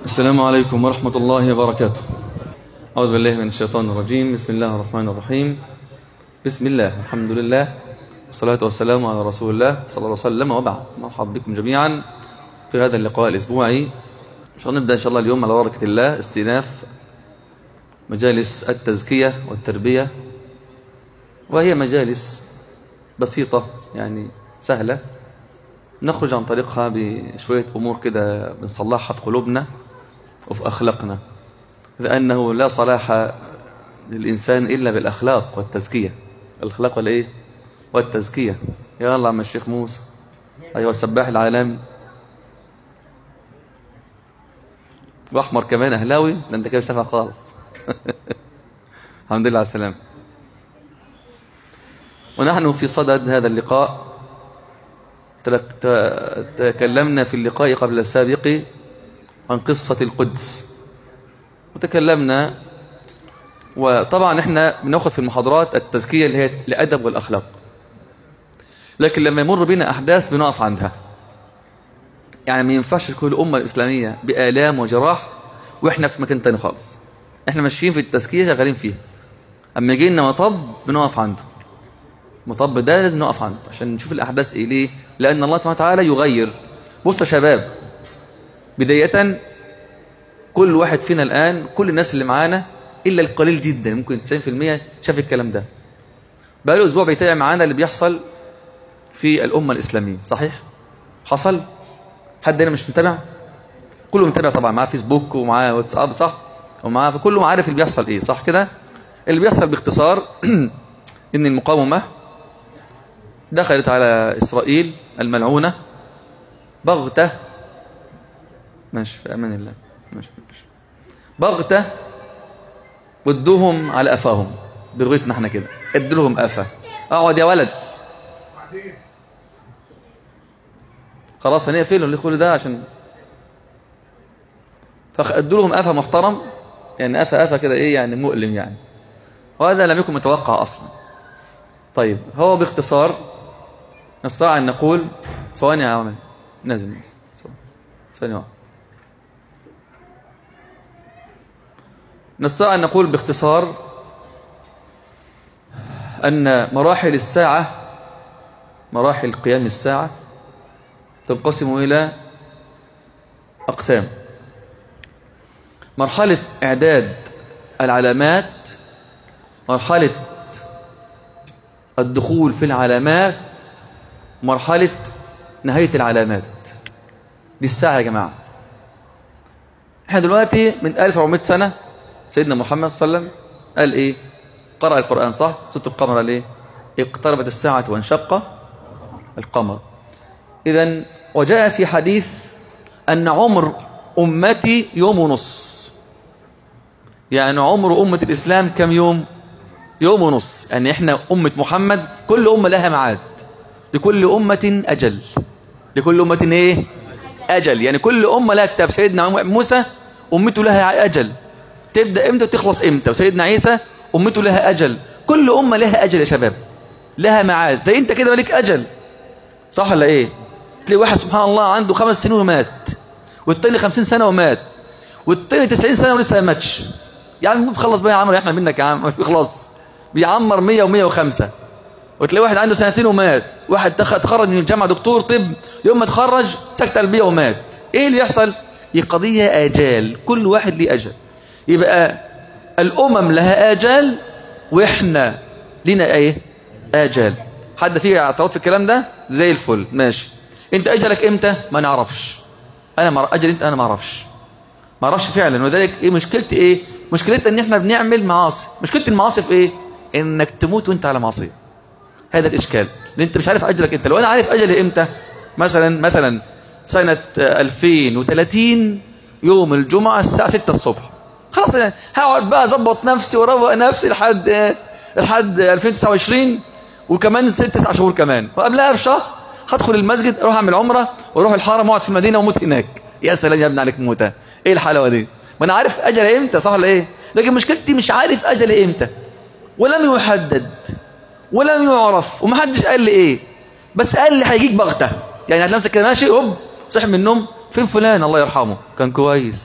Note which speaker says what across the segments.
Speaker 1: السلام عليكم ورحمة الله وبركاته أعوذ بالله من الشيطان الرجيم بسم الله الرحمن الرحيم بسم الله الحمد لله والصلاة والسلام على رسول الله صلى الله عليه وسلم وبعد مرحبا بكم جميعا في هذا اللقاء الأسبوعي إن شاء الله نبدأ إن شاء الله اليوم على بركة الله استئناف مجالس التزكية والتربية وهي مجالس بسيطة يعني سهلة نخرج عن طريقها بشوية أمور كده بنصلحها في قلوبنا وفي أخلاقنا لأنه لا صلاح للإنسان إلا بالأخلاق والتزكية الأخلاق والإيه؟ والتزكية يا الله عم الشيخ موسى أيها السباح العالمي وأحمر كمان أهلاوي ده أنت كده مش نافع خالص الحمد لله على السلامة ونحن في صدد هذا اللقاء تكلمنا في اللقاء قبل السابق عن قصة القدس وتكلمنا وطبعا احنا بناخد في المحاضرات التزكية اللي هي الأدب والأخلاق لكن لما يمر بنا أحداث بنقف عندها يعني ما ينفعش تكون الأمة الإسلامية بآلام وجراح وإحنا في مكان تاني خالص إحنا ماشيين في التزكية شغالين فيها أما يجي لنا مطب بنقف عنده مطب ده لازم نقف عنده عشان نشوف الأحداث إيه ليه لأن الله سبحانه وتعالى يغير بص يا شباب بداية كل واحد فينا الآن كل الناس اللي معانا إلا القليل جدا ممكن 90% شاف الكلام ده بقى له أسبوع بيتابع معانا اللي بيحصل في الأمة الإسلامية صحيح؟ حصل؟ حد هنا مش متابع؟ كله متابع طبعا معاه فيسبوك ومعاه واتساب صح؟ ومعاه فكله عارف اللي بيحصل إيه صح كده؟ اللي بيحصل باختصار إن المقاومة دخلت على إسرائيل الملعونة بغتة ماشي في أمان الله ماشي ماشي بغتة ودوهم على أفاهم بلغتنا احنا كده ادوا لهم أفا اقعد يا ولد خلاص هنقفل اللي كل ده عشان فادوا لهم أفا محترم يعني أفا أفا كده إيه يعني مؤلم يعني وهذا لم يكن متوقع أصلا طيب هو باختصار نستطيع أن نقول ثواني يا عمل نازل نازل ثواني واحد نستطيع أن نقول باختصار أن مراحل الساعة مراحل قيام الساعة تنقسم إلى أقسام مرحلة إعداد العلامات مرحلة الدخول في العلامات مرحلة نهاية العلامات دي الساعة يا جماعة احنا دلوقتي من 1400 سنة سيدنا محمد صلى الله عليه وسلم قال ايه قرأ القرآن صح سورة القمر قال ايه اقتربت الساعة وانشق القمر اذا وجاء في حديث أن عمر أمتي يوم ونص يعني عمر أمة الإسلام كم يوم يوم ونص يعني احنا أمة محمد كل أمة لها معاد لكل أمة أجل لكل أمة ايه أجل يعني كل أمة لها كتاب سيدنا موسى أمته لها أجل تبدأ امتى وتخلص امتى وسيدنا عيسى أمته لها أجل كل أمة لها أجل يا شباب لها معاد زي انت كده مالك أجل صح ولا ايه تلاقي واحد سبحان الله عنده خمس سنين ومات والتاني خمسين سنة ومات والتاني تسعين سنة ولسه ما ماتش يا عم خلص بقى يا عمر احنا منك يا عم مش بيخلص بيعمر 100 و105 وتلاقي واحد عنده سنتين ومات واحد تخرج من الجامعة دكتور طب يوم ما تخرج سكتة قلبية ومات ايه اللي يحصل هي قضية آجال كل واحد ليه أجل يبقى الأمم لها آجال وإحنا لنا ايه آجال حد فيه اعتراض في الكلام ده زي الفل ماشي انت أجلك امتى ما نعرفش انا مر... أجل انت انا ما اعرفش ما اعرفش فعلا وذلك ايه مشكلتي ايه مشكلتنا ان احنا بنعمل معاصي مشكلة المعاصي في ايه انك تموت وانت على معصيه هذا الاشكال لان انت مش عارف اجلك انت لو انا عارف اجلي امتى مثلا مثلا سنة 2030 يوم الجمعة الساعة 6 الصبح خلاص يعني هقعد بقى اظبط نفسي واروق نفسي لحد لحد 2029 وكمان ست تسع شهور كمان وقبلها بشهر هدخل المسجد اروح اعمل عمره واروح الحرم واقعد في المدينه واموت هناك يا سلام يا ابن عليك موتة ايه الحلاوه دي ما انا عارف اجلي امتى صح ولا ايه لكن مشكلتي مش عارف اجلي امتى ولم يحدد ولم يعرف ومحدش قال لي ايه بس قال لي هيجيك بغته يعني هتلاقي نفسك كده ماشي هوب صحي من النوم فين فلان الله يرحمه كان كويس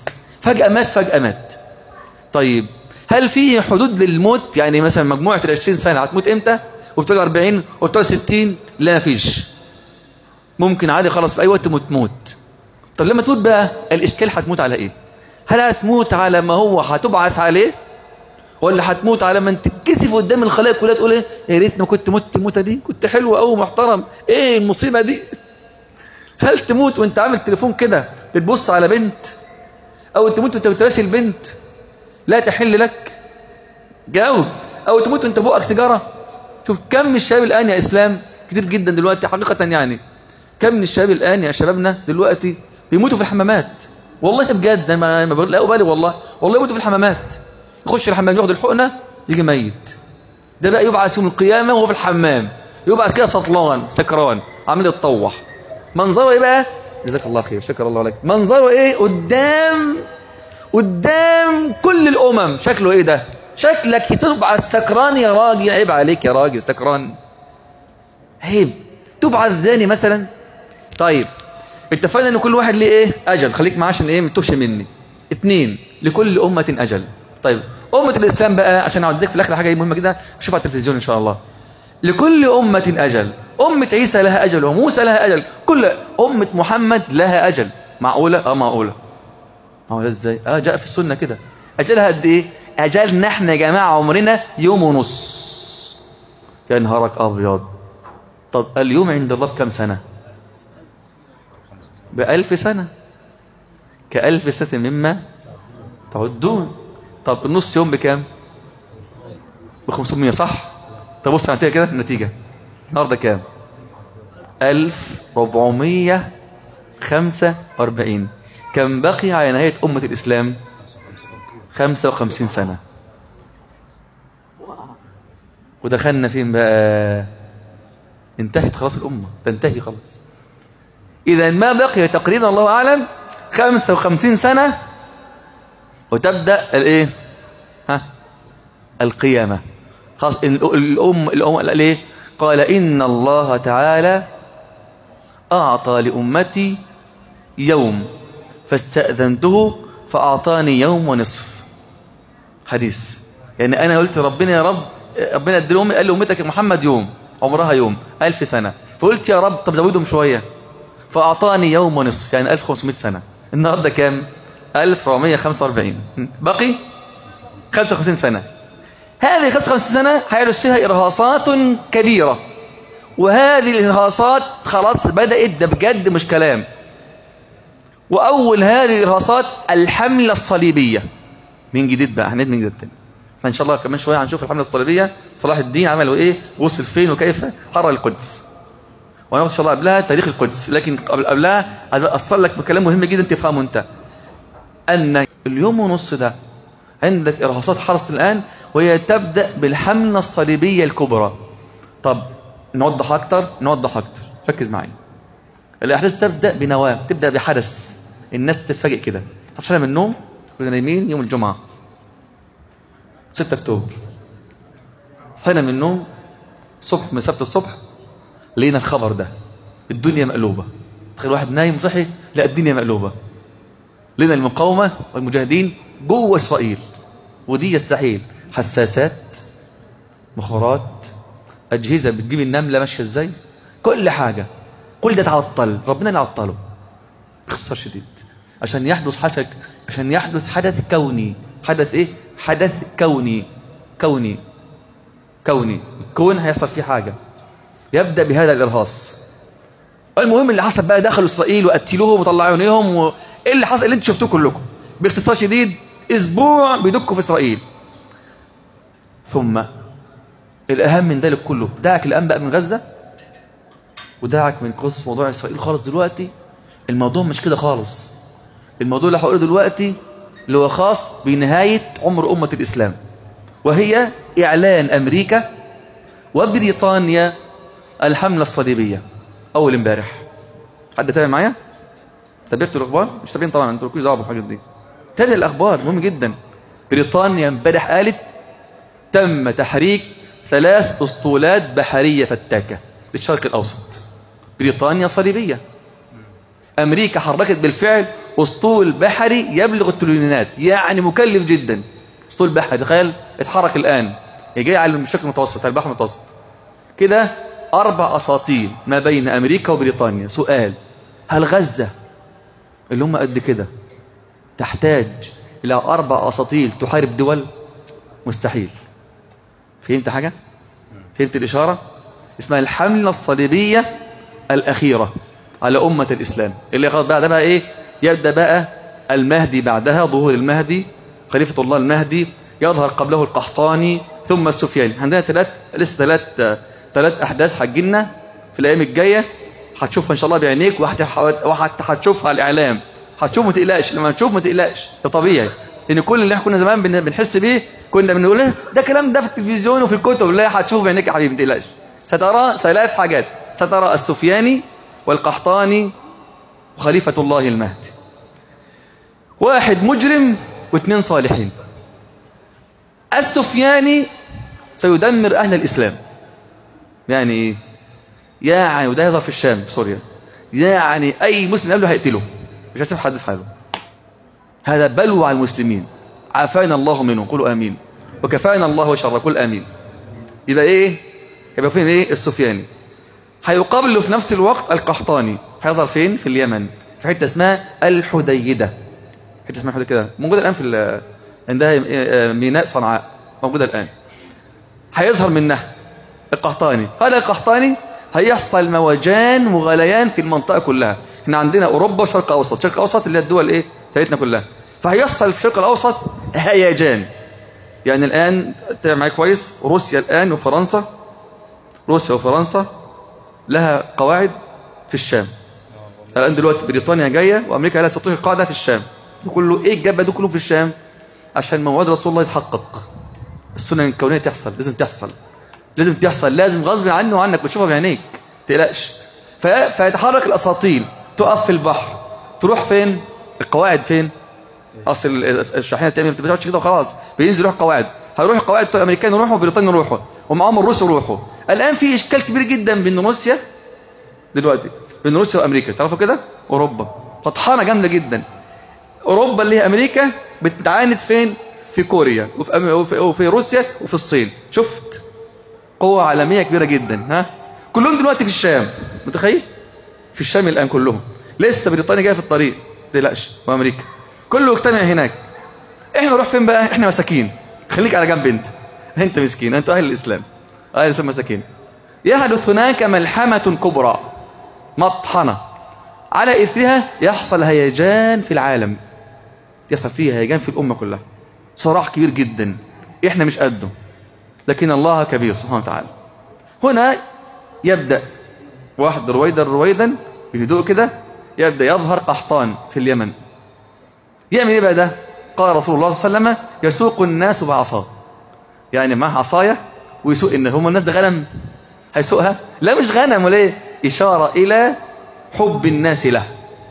Speaker 1: فجأة مات فجأة مات طيب هل في حدود للموت يعني مثلا مجموعة ال 20 سنة هتموت امتى وبتوع 40 وبتوع 60 لا مفيش ممكن عادي خلاص في اي وقت تموت موت طب لما تموت بقى الاشكال هتموت على ايه هل هتموت على ما هو هتبعث عليه ولا هتموت على ما انت تتكسف قدام الخلائق كلها تقول ايه يا ريتني كنت مت الموتة دي كنت حلو قوي محترم ايه المصيبة دي هل تموت وانت عامل تليفون كده بتبص على بنت او تموت وانت بتراسي البنت لا تحل لك جاوب او تموت وانت بوقك سيجاره شوف كم من الشباب الان يا اسلام كتير جدا دلوقتي حقيقه يعني كم من الشباب الان يا شبابنا دلوقتي بيموتوا في الحمامات والله بجد انا ما لا ابالغ والله والله يموتوا في الحمامات يخش الحمام ياخد الحقنه يجي ميت ده بقى يبعث يوم القيامه وهو في الحمام يبعث كده سطلان سكران عامل يتطوح منظره ايه بقى جزاك الله خير شكر الله لك منظره ايه قدام قدام كل الامم شكله ايه ده شكلك تبعث سكران يا راجل عيب عليك يا راجل سكران عيب تبعث ذاني مثلا طيب اتفقنا ان كل واحد ليه ايه اجل خليك معاه عشان ايه ما تتوهش مني اتنين لكل امه اجل طيب امه الاسلام بقى عشان اوديك في الاخر حاجه مهمه جدا شوفها على التلفزيون ان شاء الله لكل امه اجل امه عيسى لها اجل وموسى لها اجل كل امه محمد لها اجل معقوله اه معقوله معقوله ازاي اه جاء في السنه كده اجلها قد ايه اجلنا احنا يا جماعه عمرنا يوم ونص يا نهارك ابيض طب اليوم عند الله بكم سنه بألف سنة كألف سنة مما تعدون طب النص يوم بكام ب 500 صح طب بص هنتيجة كده النتيجة النهارده كام 1445 كم بقي على نهاية أمة الإسلام 55 سنة ودخلنا فين بقى انتهت خلاص الأمة تنتهي خلاص إذا ما بقي تقريبا الله أعلم 55 سنة وتبدأ الايه ها القيامة خلاص الأم الأم الايه قال إن الله تعالى أعطى لأمتي يوم فاستأذنته فأعطاني يوم ونصف حديث يعني أنا قلت ربنا يا رب ربنا ادي قال لأمتك محمد يوم عمرها يوم ألف سنة فقلت يا رب طب زودهم شوية فأعطاني يوم ونصف يعني 1500 سنة النهاردة كام 1445 بقي 55 سنة هذه 55 سنة هيحدث فيها إرهاصات كبيرة وهذه الإرهاصات خلاص بدأت ده بجد مش كلام وأول هذه الإرهاصات الحملة الصليبية من جديد بقى هنعيد من جديد تاني فإن شاء الله كمان شوية هنشوف الحملة الصليبية صلاح الدين عملوا إيه وصل فين وكيف حرر القدس وأنا إن شاء الله قبلها تاريخ القدس لكن قبل قبلها عايز أصل لك بكلام مهم جدا تفهمه أنت أن اليوم ونص ده عندك إرهاصات حرس الآن وهي تبدأ بالحملة الصليبية الكبرى طب نوضح أكتر نوضح أكتر ركز معي الأحداث تبدأ بنواة تبدأ بحدث الناس تتفاجئ كده تصحى من النوم كنا نايمين يوم الجمعة 6 أكتوبر صحينا من النوم صبح من سبت الصبح لقينا الخبر ده الدنيا مقلوبة تخيل واحد نايم صحي لا الدنيا مقلوبة لنا المقاومة والمجاهدين جوه إسرائيل ودي يستحيل حساسات مخابرات أجهزة بتجيب النملة ماشية إزاي كل حاجة كل ده تعطل ربنا اللي عطله اختصار شديد عشان يحدث حسك عشان يحدث حدث كوني حدث ايه حدث كوني كوني كوني الكون هيحصل فيه حاجة يبدأ بهذا الإرهاص المهم اللي حصل بقى دخلوا إسرائيل وقتلوهم وطلعوا عيونيهم و... ايه اللي حصل اللي انتوا شفتوه كلكم باختصار شديد اسبوع بيدكوا في اسرائيل ثم الاهم من ذلك كله دعك الان بقى من غزه ودعك من قصه موضوع اسرائيل خالص دلوقتي الموضوع مش كده خالص الموضوع اللي هقوله دلوقتي اللي هو خاص بنهايه عمر امه الاسلام وهي اعلان امريكا وبريطانيا الحمله الصليبيه اول امبارح حد تابع معايا تابعتوا الاخبار مش تابعين طبعا انتوا مالكوش دعوه بالحاجات دي تابع الاخبار مهم جدا بريطانيا امبارح قالت تم تحريك ثلاث اسطولات بحريه فتاكه للشرق الاوسط بريطانيا صليبيه امريكا حركت بالفعل اسطول بحري يبلغ التريليونات يعني مكلف جدا اسطول بحري تخيل اتحرك الآن جاي على الشكل المتوسط على البحر المتوسط كده أربع أساطيل ما بين أمريكا وبريطانيا سؤال هل غزة اللي هم قد كده تحتاج إلى أربع أساطيل تحارب دول مستحيل فهمت حاجة؟ فهمت الإشارة؟ اسمها الحملة الصليبية الأخيرة على أمة الإسلام اللي خلاص بقى ده بقى إيه؟ يبدأ بقى المهدي بعدها ظهور المهدي خليفة الله المهدي يظهر قبله القحطاني ثم السفياني عندنا ثلاث لسه ثلاث ثلاث أحداث هتجينا في الأيام الجاية هتشوفها إن شاء الله بعينيك وحتى هتشوفها على الإعلام هتشوف ما تقلقش لما تشوف ما تقلقش ده طبيعي لأن كل اللي احنا كنا زمان بنحس بيه كنا بنقول ايه ده كلام ده في التلفزيون وفي الكتب لا هتشوف بعينيك يا حبيبي ما تقلقش سترى ثلاث حاجات سترى السفياني والقحطاني وخليفة الله المهدي واحد مجرم واثنين صالحين السفياني سيدمر أهل الإسلام يعني إيه يعني وده يظهر في الشام سوريا يعني أي مسلم قبله هيقتله مش هيسيب حد في حاله هذا بلوى على المسلمين عافانا الله منهم قولوا آمين وكفانا الله شر قول آمين يبقى إيه يبقى فين إيه السفياني هيقابله في نفس الوقت القحطاني هيظهر فين في اليمن في حتة اسمها الحديدة حتة اسمها الحديدة كده موجودة الآن في عندها ميناء صنعاء موجودة الآن هيظهر منها القحطاني هذا القحطاني هيحصل موجان وغليان في المنطقة كلها احنا عندنا أوروبا وشرق أوسط شرق أوسط اللي هي الدول إيه بتاعتنا كلها فهيحصل في الشرق الأوسط هيجان يعني الآن تابع معايا كويس روسيا الآن وفرنسا روسيا وفرنسا لها قواعد في الشام الآن دلوقتي بريطانيا جاية وأمريكا لها 16 قاعدة في الشام كله إيه الجبهة دول كلهم في الشام عشان موعد رسول الله يتحقق السنن الكونية تحصل لازم تحصل لازم تحصل لازم غصب عنه وعنك بتشوفها بعينيك تقلقش فيتحرك الأساطيل تقف في البحر تروح فين القواعد فين اصل الشاحنه التانية ما بتبقاش كده وخلاص بينزل يروح القواعد هيروح القواعد بتوع الامريكان يروحوا وبريطانيا يروحوا ومعاهم الروس يروحوا الان في اشكال كبير جدا بين روسيا دلوقتي بين روسيا وامريكا تعرفوا كده اوروبا فطحانه جامده جدا اوروبا اللي هي امريكا بتعاند فين في كوريا وفي, أم... وفي... وفي روسيا وفي الصين شفت قوة عالمية كبيرة جدا ها كلهم دلوقتي في الشام متخيل في الشام الآن كلهم لسه بريطانيا جاية في الطريق تقلقش وأمريكا كله يجتمع هناك احنا نروح فين بقى احنا مساكين خليك على جنب انت انت مسكين انت اهل الاسلام اهل الاسلام مساكين يحدث هناك ملحمة كبرى مطحنة على اثرها يحصل هيجان في العالم يحصل فيه هيجان في الامة كلها صراع كبير جدا احنا مش قده لكن الله كبير سبحانه وتعالى هنا يبدأ واحد رويدا رويدا بهدوء كده يبدأ يظهر قحطان في اليمن يعمل ايه بقى ده قال رسول الله صلى الله عليه وسلم يسوق الناس بعصاه يعني معاه عصايه ويسوق ان هم الناس ده غنم هيسوقها لا مش غنم ولا ايه اشاره الى حب الناس له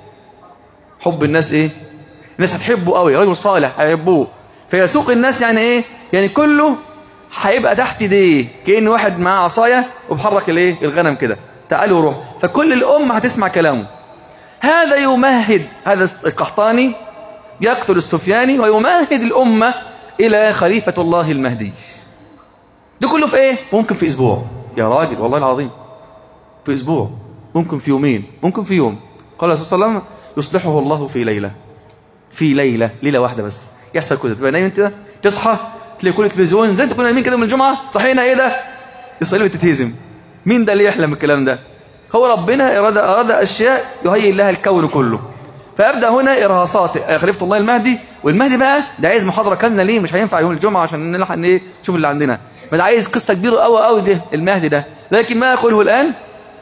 Speaker 1: حب الناس ايه الناس هتحبه قوي رجل صالح هيحبوه فيسوق الناس يعني ايه يعني كله هيبقى تحت ايديه كأن واحد معاه عصايه وبحرك الايه الغنم كده تعالوا روح فكل الامه هتسمع كلامه هذا يمهد هذا القحطاني يقتل السفياني ويمهد الأمة إلى خليفة الله المهدي ده كله في إيه؟ ممكن في أسبوع يا راجل والله العظيم في أسبوع ممكن في يومين ممكن في يوم قال الرسول صلى الله عليه وسلم يصلحه الله في ليلة في ليلة ليلة واحدة بس يحصل كده تبقى نايم انت تصحى تلاقي كل التلفزيون زي انت كنا نايمين كده من الجمعة صحينا ايه ده الصليب تتهزم مين ده اللي يحلم الكلام ده هو ربنا أراد, أراد أشياء يهيئ لها الكون كله فأبدأ هنا إرهاصات خليفة الله المهدي والمهدي بقى ده عايز محاضرة كاملة ليه مش هينفع يوم الجمعة عشان نلحق ايه نشوف اللي عندنا ما ده عايز قصة كبيرة قوي قوي ده المهدي ده لكن ما أقوله الآن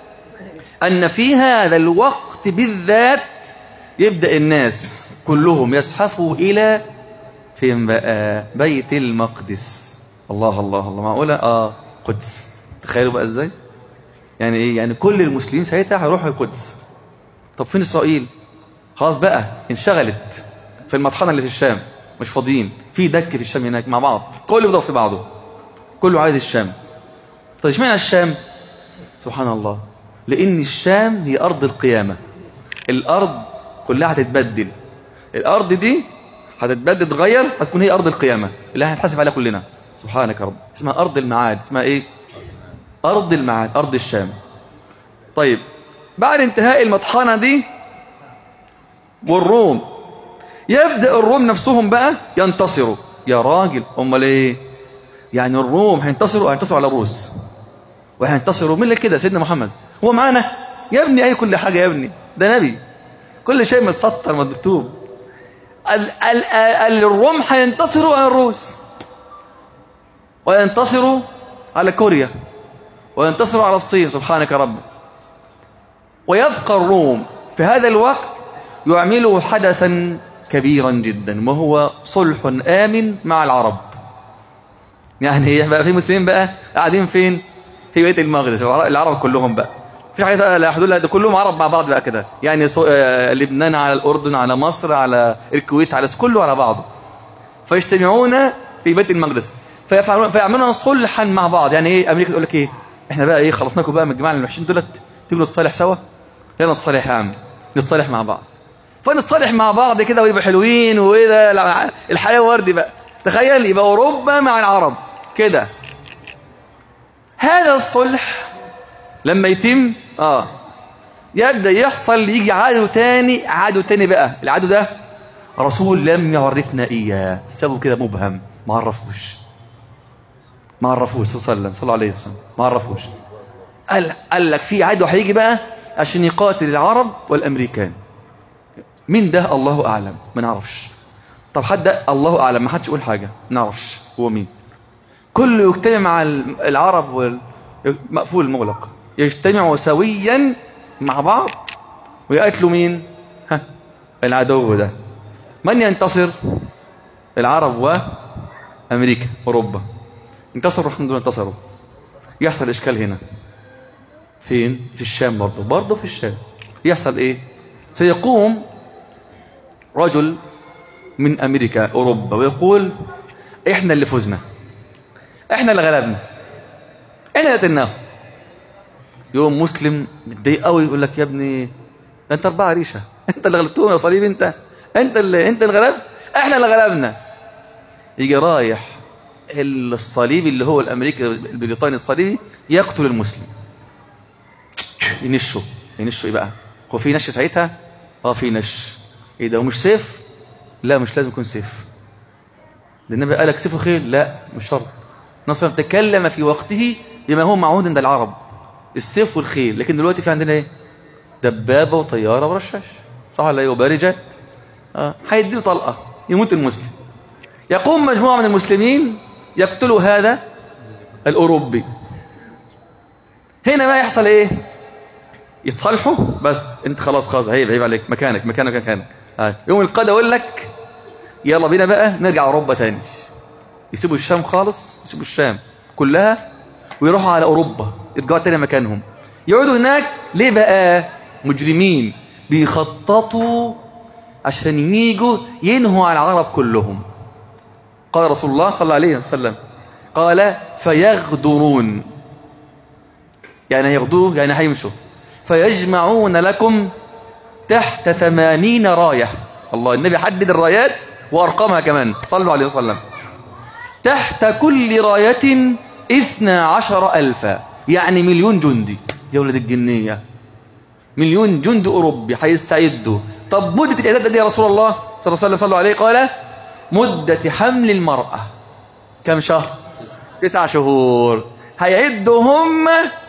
Speaker 1: أن في هذا الوقت بالذات يبدأ الناس كلهم يزحفوا إلى فين بقى بيت المقدس الله الله الله معقولة آه قدس تخيلوا بقى إزاي يعني إيه يعني كل المسلمين ساعتها هيروحوا القدس طب فين إسرائيل خلاص بقى انشغلت في المطحنة اللي في الشام مش فاضيين في دك في الشام هناك مع بعض كله بيضرب في بعضه كله عايز الشام طيب اشمعنى الشام سبحان الله لأن الشام هي أرض القيامة الأرض كلها هتتبدل الارض دي هتتبدل تتغير هتكون هي ارض القيامه اللي هنتحاسب عليها كلنا سبحانك يا رب اسمها ارض المعاد اسمها ايه ارض المعاد ارض الشام طيب بعد انتهاء المطحنه دي والروم يبدا الروم نفسهم بقى ينتصروا يا راجل امال ايه يعني الروم هينتصروا هينتصروا على الروس وهينتصروا مين اللي كده سيدنا محمد هو معانا يا ابني اي كل حاجه يا ابني ده نبي كل شيء متسطر مكتوب ال- ال- ال- الروم هينتصروا على الروس وينتصروا على كوريا وينتصروا على الصين سبحانك يا رب ويبقى الروم في هذا الوقت يعملوا حدثا كبيرا جدا وهو صلح آمن مع العرب يعني بقى في مسلمين بقى قاعدين فين في بيت المقدس العرب كلهم بقى مفيش حاجه بقى لا حدود لا ده كلهم عرب مع بعض بقى كده يعني سو... آه، لبنان على الاردن على مصر على الكويت على كله على بعضه فيجتمعون في بيت المقدس فيفعلون فيعملون صلحا مع بعض يعني ايه امريكا تقول لك ايه احنا بقى ايه خلصناكم بقى من الجماعه الوحشين دولت تيجوا نتصالح سوا يلا نتصالح يا عم نتصالح مع بعض فنتصالح مع بعض كده ويبقوا حلوين وايه ده لا، الحياه وردي بقى تخيل يبقى اوروبا مع العرب كده هذا الصلح لما يتم اه يبدا يحصل يجي عدو تاني عدو تاني بقى العدو ده رسول لم يعرفنا اياه سببه كده مبهم ما عرفوش ما عرفوش صلى الله عليه وسلم صلى الله عليه وسلم ما عرفوش قال قال لك في عدو هيجي بقى عشان يقاتل العرب والامريكان مين ده الله اعلم ما نعرفش طب حد ده الله اعلم ما حدش يقول حاجه ما نعرفش هو مين كله يجتمع مع العرب وال... مقفول المغلق يجتمعوا سويا مع بعض ويقاتلوا مين ها العدو ده من ينتصر العرب وامريكا اوروبا انتصروا الحمد لله انتصروا يحصل اشكال هنا فين في الشام برضه برضه في الشام يحصل ايه سيقوم رجل من امريكا اوروبا ويقول احنا اللي فزنا احنا اللي غلبنا احنا اللي قتلناهم يوم مسلم متضايق قوي يقول لك يا ابني ده انت اربعه ريشه انت اللي غلبتهم يا صليب انت انت اللي انت اللي غلبت احنا اللي غلبنا يجي رايح الصليبي اللي هو الامريكي البريطاني الصليبي يقتل المسلم ينشه ينشه ايه بقى هو في نش ساعتها اه في نش ايه ده ومش سيف لا مش لازم يكون سيف ده النبي قالك سيف وخيل لا مش شرط نصر تكلم في وقته بما هو معهود عند العرب السيف والخيل لكن دلوقتي في عندنا ايه دبابه وطياره ورشاش صح ولا ايه وبارجات اه هيديله طلقه يموت المسلم يقوم مجموعه من المسلمين يقتلوا هذا الاوروبي هنا بقى يحصل ايه يتصالحوا بس انت خلاص خلاص عيب عيب عليك مكانك مكانك مكانك آه. يوم القادة يقول لك يلا بينا بقى نرجع اوروبا تاني يسيبوا الشام خالص يسيبوا الشام كلها ويروحوا على اوروبا يرجعوا تاني مكانهم يقعدوا هناك ليه بقى مجرمين بيخططوا عشان يجوا ينهوا على العرب كلهم قال رسول الله صلى الله عليه وسلم قال فيغدرون يعني يغدروا يعني هيمشوا فيجمعون لكم تحت ثمانين راية الله النبي حدد الرايات وأرقامها كمان صلوا عليه وسلم تحت كل راية اثنا عشر ألفا يعني مليون جندي يا ولد الجنية مليون جند أوروبي هيستعدوا طب مدة الإعداد دي يا رسول الله صلى الله عليه وسلم صلوا عليه قال مدة حمل المرأة كم شهر تسع شهور هيعدوا هم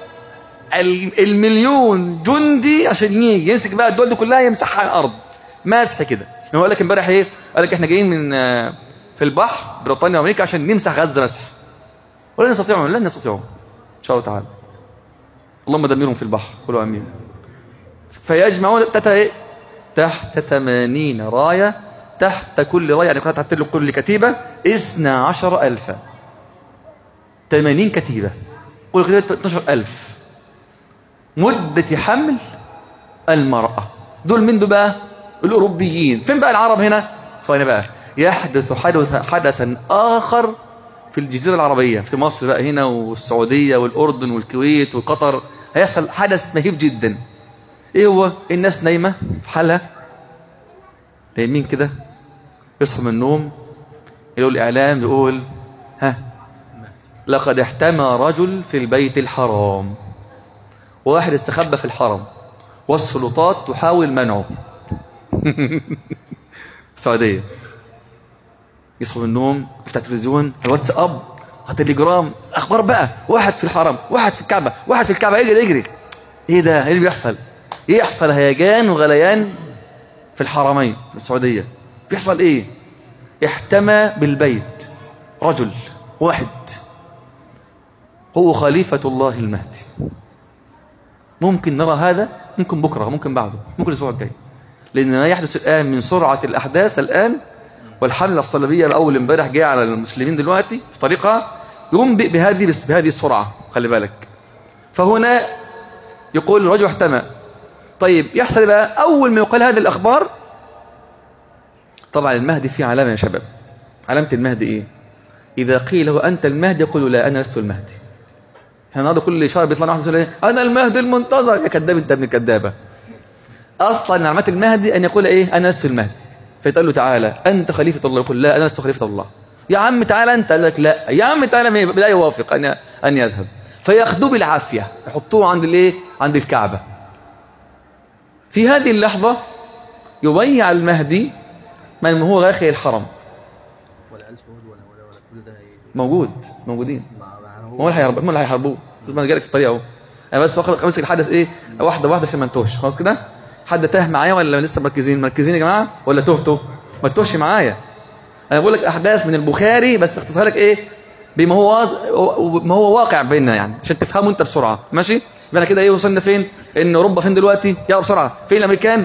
Speaker 1: المليون جندي عشان يجي يمسك بقى الدول دي كلها يمسحها على الارض مسح كده هو قال لك امبارح ايه قال لك احنا جايين من في البحر بريطانيا وامريكا عشان نمسح غزه مسح ولن يستطيعون لن يستطيعون ان شاء الله تعالى اللهم دمرهم في البحر قولوا امين فيجمعون تحت ايه تحت ثمانين رايه تحت كل رايه يعني تحت كل كتيبه اثنا عشر ألفا ثمانين كتيبه كل كتيبه 12000 مدة حمل المرأة دول من دول بقى الأوروبيين فين بقى العرب هنا ثواني بقى يحدث حدث حدثا آخر في الجزيرة العربية في مصر بقى هنا والسعودية والأردن والكويت وقطر هيحصل حدث مهيب جدا ايه هو الناس نايمة في حالها نايمين كده يصحوا من النوم يقول الإعلام بيقول ها لقد احتمى رجل في البيت الحرام واحد استخبى في الحرم والسلطات تحاول منعه السعودية يصحوا من النوم يفتح التلفزيون الواتساب التليجرام اخبار بقى واحد في الحرم واحد في الكعبه واحد في الكعبه يجري يجري ايه ده ايه اللي بيحصل يحصل هيجان وغليان في الحرمين في السعوديه بيحصل ايه احتمى بالبيت رجل واحد هو خليفة الله المهدي ممكن نرى هذا ممكن بكرة ممكن بعده ممكن الأسبوع الجاي لأن ما يحدث الآن من سرعة الأحداث الآن والحملة الصليبية الأول امبارح جاء على المسلمين دلوقتي في طريقها ينبئ بهذه بس بهذه السرعة خلي بالك فهنا يقول الرجل احتمى طيب يحصل بقى أول ما يقال هذه الأخبار طبعا المهدي فيه علامة يا شباب علامة المهدي إيه إذا قيل له أنت المهدي يقول لا أنا لست المهدي احنا النهارده كل شهر بيطلع واحد يقول ايه انا المهدي المنتظر يا كذاب انت ابن الكذابه اصلا علامات المهدي ان يقول ايه انا لست المهدي فيتقال له تعالى انت خليفه الله يقول لا انا لست خليفه الله يا عم تعالى انت قال لك لا يا عم تعالى لا يوافق ان ان يذهب فياخذوه بالعافيه يحطوه عند الايه عند الكعبه في هذه اللحظه يبيع المهدي من هو داخل الحرم
Speaker 2: ولا ألف ولا ولا ولا كل ده هي-
Speaker 1: موجود موجودين
Speaker 2: مع- مع-
Speaker 1: هم اللي هيحاربوه هم اللي هيحاربوه ما انا جالك في الطريق اهو انا بس واخد امسك الحدث ايه واحده واحده عشان ما نتوهش خلاص كده حد تاه معايا ولا لسه مركزين مركزين يا جماعه ولا تهتوا ما تتوهش معايا انا بقول لك احداث من البخاري بس باختصار لك ايه بما هو واز- ما هو واقع بيننا يعني عشان تفهموا انت بسرعه ماشي يبقى أنا كده ايه وصلنا فين ان اوروبا فين دلوقتي يلا بسرعه فين الامريكان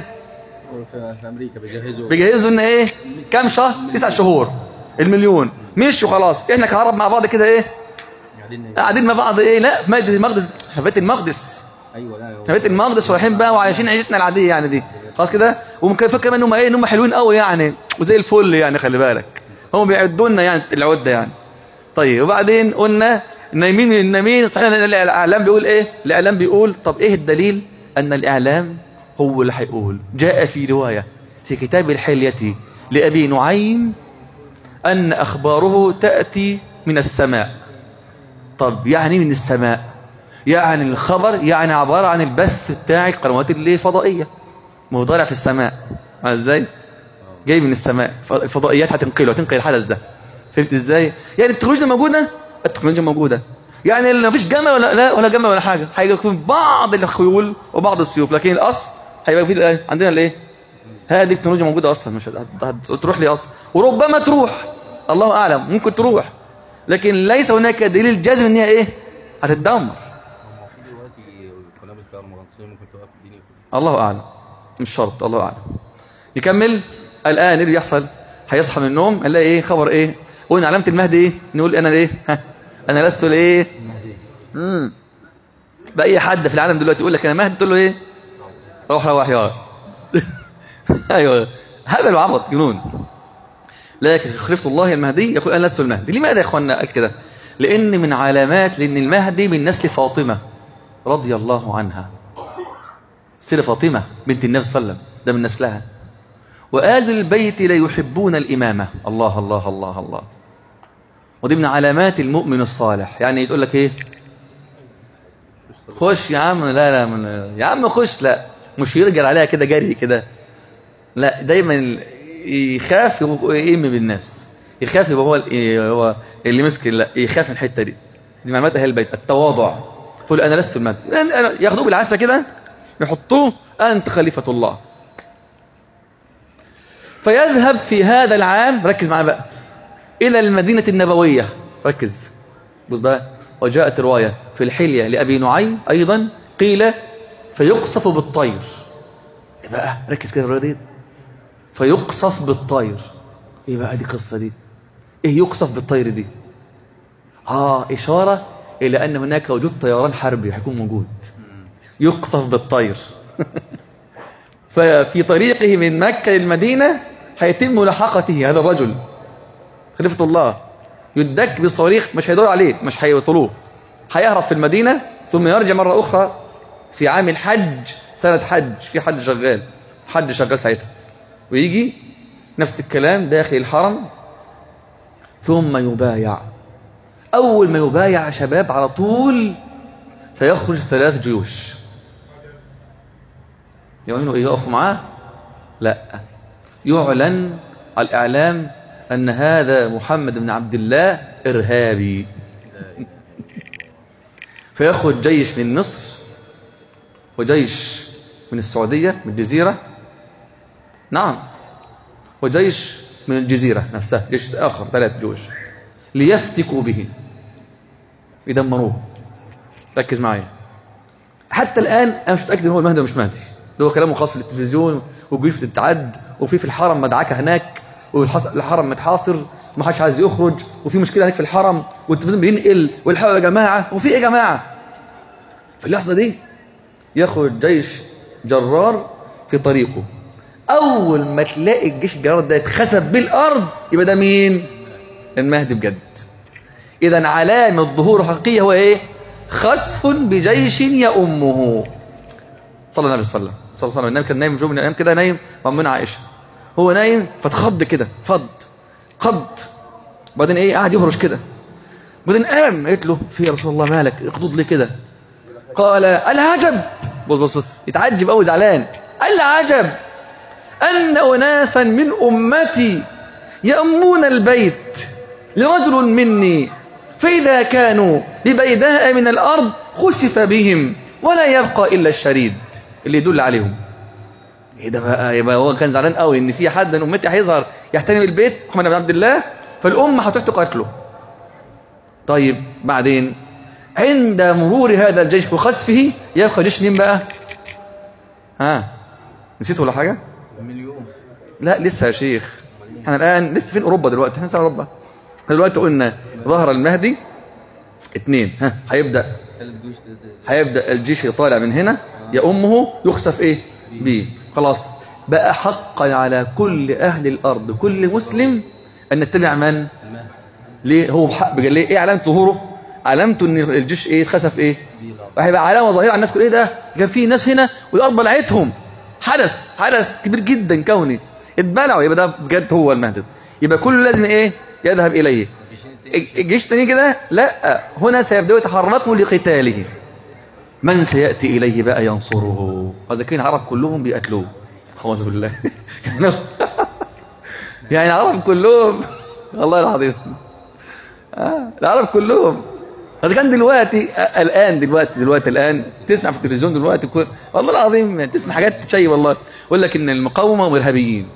Speaker 2: في في أمريكا بيجهزوا
Speaker 1: بيجهزوا ان ايه كام شهر تسع شهور المليون مشوا خلاص احنا كهرب مع بعض كده ايه
Speaker 2: قاعدين
Speaker 1: قاعدين مع بعض ايه لا في بيت المقدس في بيت المقدس
Speaker 2: أيوه لا هو-
Speaker 1: في بيت المقدس ورايحين بقى وعايشين عيشتنا العاديه يعني دي خلاص كده وممكن فاكر كمان ان هم ايه ان هم حلوين قوي يعني وزي الفل يعني خلي بالك هم بيعدوا لنا يعني العده يعني طيب وبعدين قلنا نايمين من النايمين صحيح إن الاعلام بيقول ايه الاعلام بيقول طب ايه الدليل ان الاعلام هو اللي هيقول جاء في روايه في كتاب الحليه لابي نعيم ان اخباره تاتي من السماء طب يعني من السماء يعني الخبر يعني عبارة عن البث بتاع القنوات اللي الفضائية ما هو ضارع في السماء عارف ازاي جاي من السماء ف- الفضائيات هتنقله هتنقل الحدث ده فهمت ازاي يعني التكنولوجيا موجودة التكنولوجيا موجودة يعني ما فيش جمل ولا لا ولا جمل ولا حاجة هيكون بعض الخيول وبعض السيوف لكن الاصل هيبقى في الآن عندنا الايه هذه التكنولوجيا موجودة اصلا مش هت- هت- هتروح لي اصلا وربما تروح الله اعلم ممكن تروح لكن ليس هناك دليل جازم ان هي ايه هتتدمر
Speaker 2: هم في دلوقتي قنابل كهرومغناطيسية ممكن توقف الدنيا كلها
Speaker 1: الله اعلم مش شرط الله اعلم نكمل الان ايه اللي بيحصل هيصحى من النوم هنلاقي ايه خبر ايه قلنا علامه المهدي ايه نقول انا ايه ها انا لست الايه امم باي حد في العالم دلوقتي يقول لك انا مهدي تقول له ايه روح روح يا ايوه هذا العبط جنون لكن خليفه الله المهدي يقول انا لست المهدي لماذا يا اخوانا قال كده لان من علامات لان المهدي من نسل فاطمه رضي الله عنها سيدة فاطمة بنت النبي صلى الله عليه وسلم ده من نسلها وآل البيت لا يحبون الإمامة الله الله الله الله ودي من علامات المؤمن الصالح يعني تقول لك ايه خش يا عم لا لا من يا عم خش لا مش يرجع عليها كده جري كده لا دايما يخاف يقيم بالناس يخاف يبقى هو ال- هو اللي مسك لا يخاف من الحته دي دي معلومات اهل البيت التواضع يقول انا لست المهدي أنا- أنا- ياخدوه بالعافيه كده يحطوه انت خليفه الله فيذهب في هذا العام ركز معايا بقى الى المدينه النبويه ركز بص بقى وجاءت روايه في الحليه لابي نعيم ايضا قيل فيقصف بالطير إيه بقى ركز كده في الروايه دي فيقصف بالطير ايه بقى دي القصه دي ايه يقصف بالطير دي اه اشاره الى ان هناك وجود طيران حربي هيكون موجود يقصف بالطير ففي طريقه من مكه للمدينه هيتم ملاحقته هذا الرجل خليفه الله يدك بالصواريخ مش هيدور عليه مش هيطلوه هيهرب في المدينه ثم يرجع مره اخرى في عام الحج سنه حج في حج شغال حج شغال ساعتها ويجي نفس الكلام داخل الحرم ثم يبايع أول ما يبايع شباب على طول سيخرج ثلاث جيوش يعينوا إيه يقفوا معاه لا يعلن على الإعلام أن هذا محمد بن عبد الله إرهابي فيخرج جيش من مصر وجيش من السعودية من الجزيرة نعم وجيش من الجزيرة نفسها جيش آخر ثلاث جيوش ليفتكوا به يدمروه ركز معايا حتى الآن أنا مش متأكد إن هو المهدي ولا مش مهدي ده هو كلامه خاص في التلفزيون والجيوش بتتعد وفي في الحرم مدعكة هناك والحرم متحاصر وما حدش عايز يخرج وفي مشكلة هناك في الحرم والتلفزيون بينقل والحقوا يا جماعة وفي إيه يا جماعة في اللحظة دي يخرج جيش جرار في طريقه أول ما تلاقي الجيش الجرار ده اتخسف بالأرض يبقى ده مين؟ المهدي بجد إذا علامة ظهور حقيقية هو إيه؟ خسف بجيش يأمه صلى الله عليه وسلم صلى الله عليه وسلم النبي كان نايم في يوم من الأيام كده نايم مع عائشة هو نايم فاتخض كده فض قض بعدين ايه قاعد يهرش كده بعدين قام قالت له في يا رسول الله مالك اخضض لي كده قال العجب بص بص بص يتعجب قوي زعلان العجب ان اناسا من امتي يأمون البيت لرجل مني فإذا كانوا ببيداء من الأرض خسف بهم ولا يبقى إلا الشريد اللي يدل عليهم ايه ده بقى يبقى هو كان زعلان قوي ان في حد من امتي هيظهر يحتمي البيت محمد بن عبد الله فالام هتروح تقاتله طيب بعدين عند مرور هذا الجيش وخسفه يبقى جيش مين بقى ها نسيت ولا حاجه
Speaker 2: مليون
Speaker 1: لا لسه يا شيخ احنا الان لسه فين اوروبا دلوقتي احنا في اوروبا دلوقتي قلنا ظهر المهدي اثنين ها هيبدا
Speaker 2: ثلاث جيوش
Speaker 1: هيبدا الجيش يطالع من هنا يا امه يخسف ايه بيه خلاص بقى حقا على كل أهل الأرض كل مسلم أن نتبع من
Speaker 2: المهد
Speaker 1: ليه هو بحق بقى ليه إيه علامة ظهوره علامته أن الجيش إيه اتخسف إيه
Speaker 2: بيه الأرض.
Speaker 1: وهيبقى علامة ظاهرة على الناس كل إيه ده كان في ناس هنا والأرض بلعتهم حدث حدث كبير جدا كوني اتبلعوا يبقى ده بجد هو المهدد يبقى كله لازم إيه يذهب إليه
Speaker 2: الجيشين التاني
Speaker 1: الجيش التاني كده لا هنا سيبدأوا يتحركوا لقتاله من سيأتي إليه بقى ينصره هذا كان العرب كلهم بيقتلوه أعوذ بالله يعني العرب كلهم والله العظيم آه. العرب كلهم هذا كان دلوقتي آه، الآن دلوقتي دلوقتي الآن تسمع في التلفزيون دلوقتي كل والله العظيم يعني تسمع حاجات تشيب والله يقول لك إن المقاومة وإرهابيين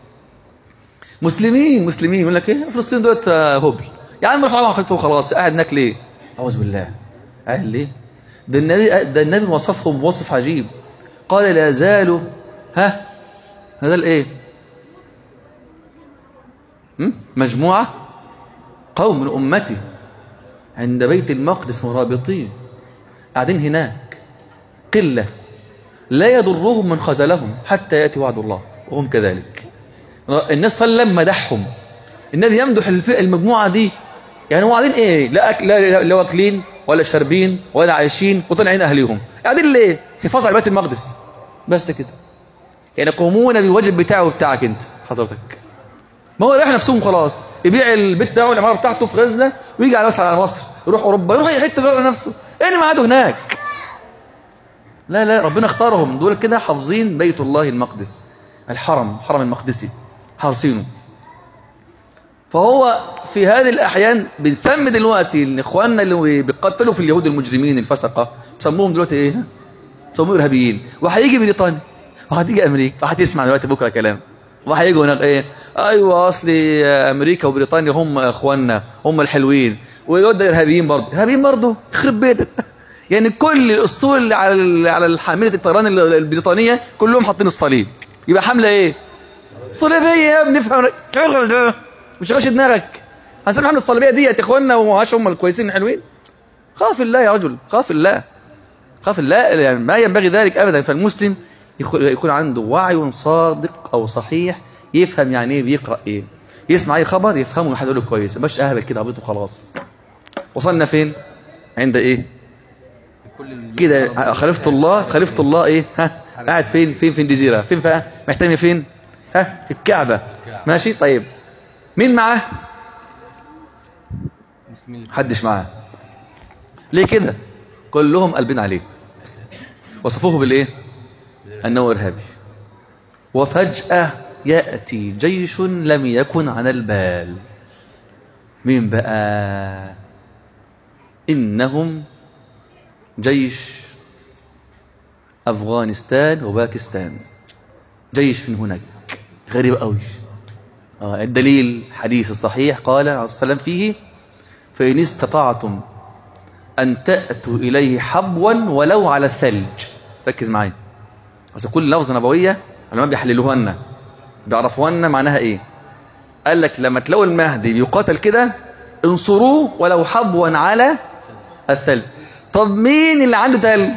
Speaker 1: مسلمين مسلمين يقول لك ايه فلسطين دولت آه، هبل يا عم روح على خلفه وخلاص قاعد هناك ليه اعوذ بالله قاعد ليه ده النبي ده النبي وصفهم وصف عجيب قال لا زالوا ها هذا الايه هم؟ مجموعه قوم من امتي عند بيت المقدس مرابطين قاعدين هناك قله لا يضرهم من خذلهم حتى ياتي وعد الله وهم كذلك النبي صلى الله عليه وسلم مدحهم النبي يمدح الفئة المجموعة دي يعني هم قاعدين ايه لا أك... لا لا واكلين ولا شاربين ولا عايشين وطالعين اهليهم قاعدين ليه حفاظ على بيت المقدس بس كده يعني يقومون بالواجب بتاعه وبتاعك انت حضرتك ما هو رايح نفسهم خلاص يبيع البيت بتاعه العماره بتاعته في غزه ويجي على مصر على مصر يروح اوروبا يروح اي حته بره نفسه ايه اللي معاده هناك لا لا ربنا اختارهم دول كده حافظين بيت الله المقدس الحرم الحرم المقدسي حارسينه فهو في هذه الأحيان بنسمي دلوقتي ان اخواننا اللي بيقتلوا في اليهود المجرمين الفسقة بسموهم دلوقتي ايه بسموهم إرهابيين وهيجي بريطانيا وهتيجي أمريكا وهتسمع دلوقتي بكرة كلام وهيجوا هناك ايه ايوه اصلي امريكا وبريطانيا هم اخواننا هم الحلوين ويقول ده ارهابيين برضه ارهابيين برضه يخرب بيتك يعني كل الاسطول اللي على ال- على حامله الطيران ال- البريطانيه كلهم حاطين الصليب يبقى حمله ايه صليبيه يا ابني افهم شغل ده مش شغلش دماغك هنسمي حمله الصليبيه ديت يا اخوانا ومعاش هم الكويسين الحلوين خاف الله يا رجل خاف الله خاف الله يعني ما ينبغي ذلك ابدا فالمسلم يخ- يكون عنده وعي صادق او صحيح يفهم يعني ايه بيقرا ايه يسمع اي خبر يفهمه حد يقول له كويس مش اهبل كده عبيط وخلاص وصلنا فين عند ايه
Speaker 2: كل الجيوش
Speaker 1: كده
Speaker 2: العربية.
Speaker 1: خليفه الله خليفه الله ايه ها قاعد فين فين في الجزيره فين بقى محتمي فين ها في الكعبه ماشي طيب مين معاه
Speaker 2: مسلمين
Speaker 1: محدش معاه ليه كده كلهم قلبين عليه وصفوه بالايه انه ارهابي وفجاه ياتي جيش لم يكن على البال مين بقى انهم جيش افغانستان وباكستان جيش من هناك غريب قوي آه الدليل حديث الصحيح قال عليه الصلاه والسلام فيه فإن استطعتم أن تأتوا إليه حبوا ولو على الثلج ركز معايا بس كل لفظة نبوية العلماء بيحللوها لنا بيعرفوها لنا معناها إيه قال لك لما تلاقوا المهدي بيقاتل كده انصروه ولو حبوا على الثلج طب مين اللي عنده ثلج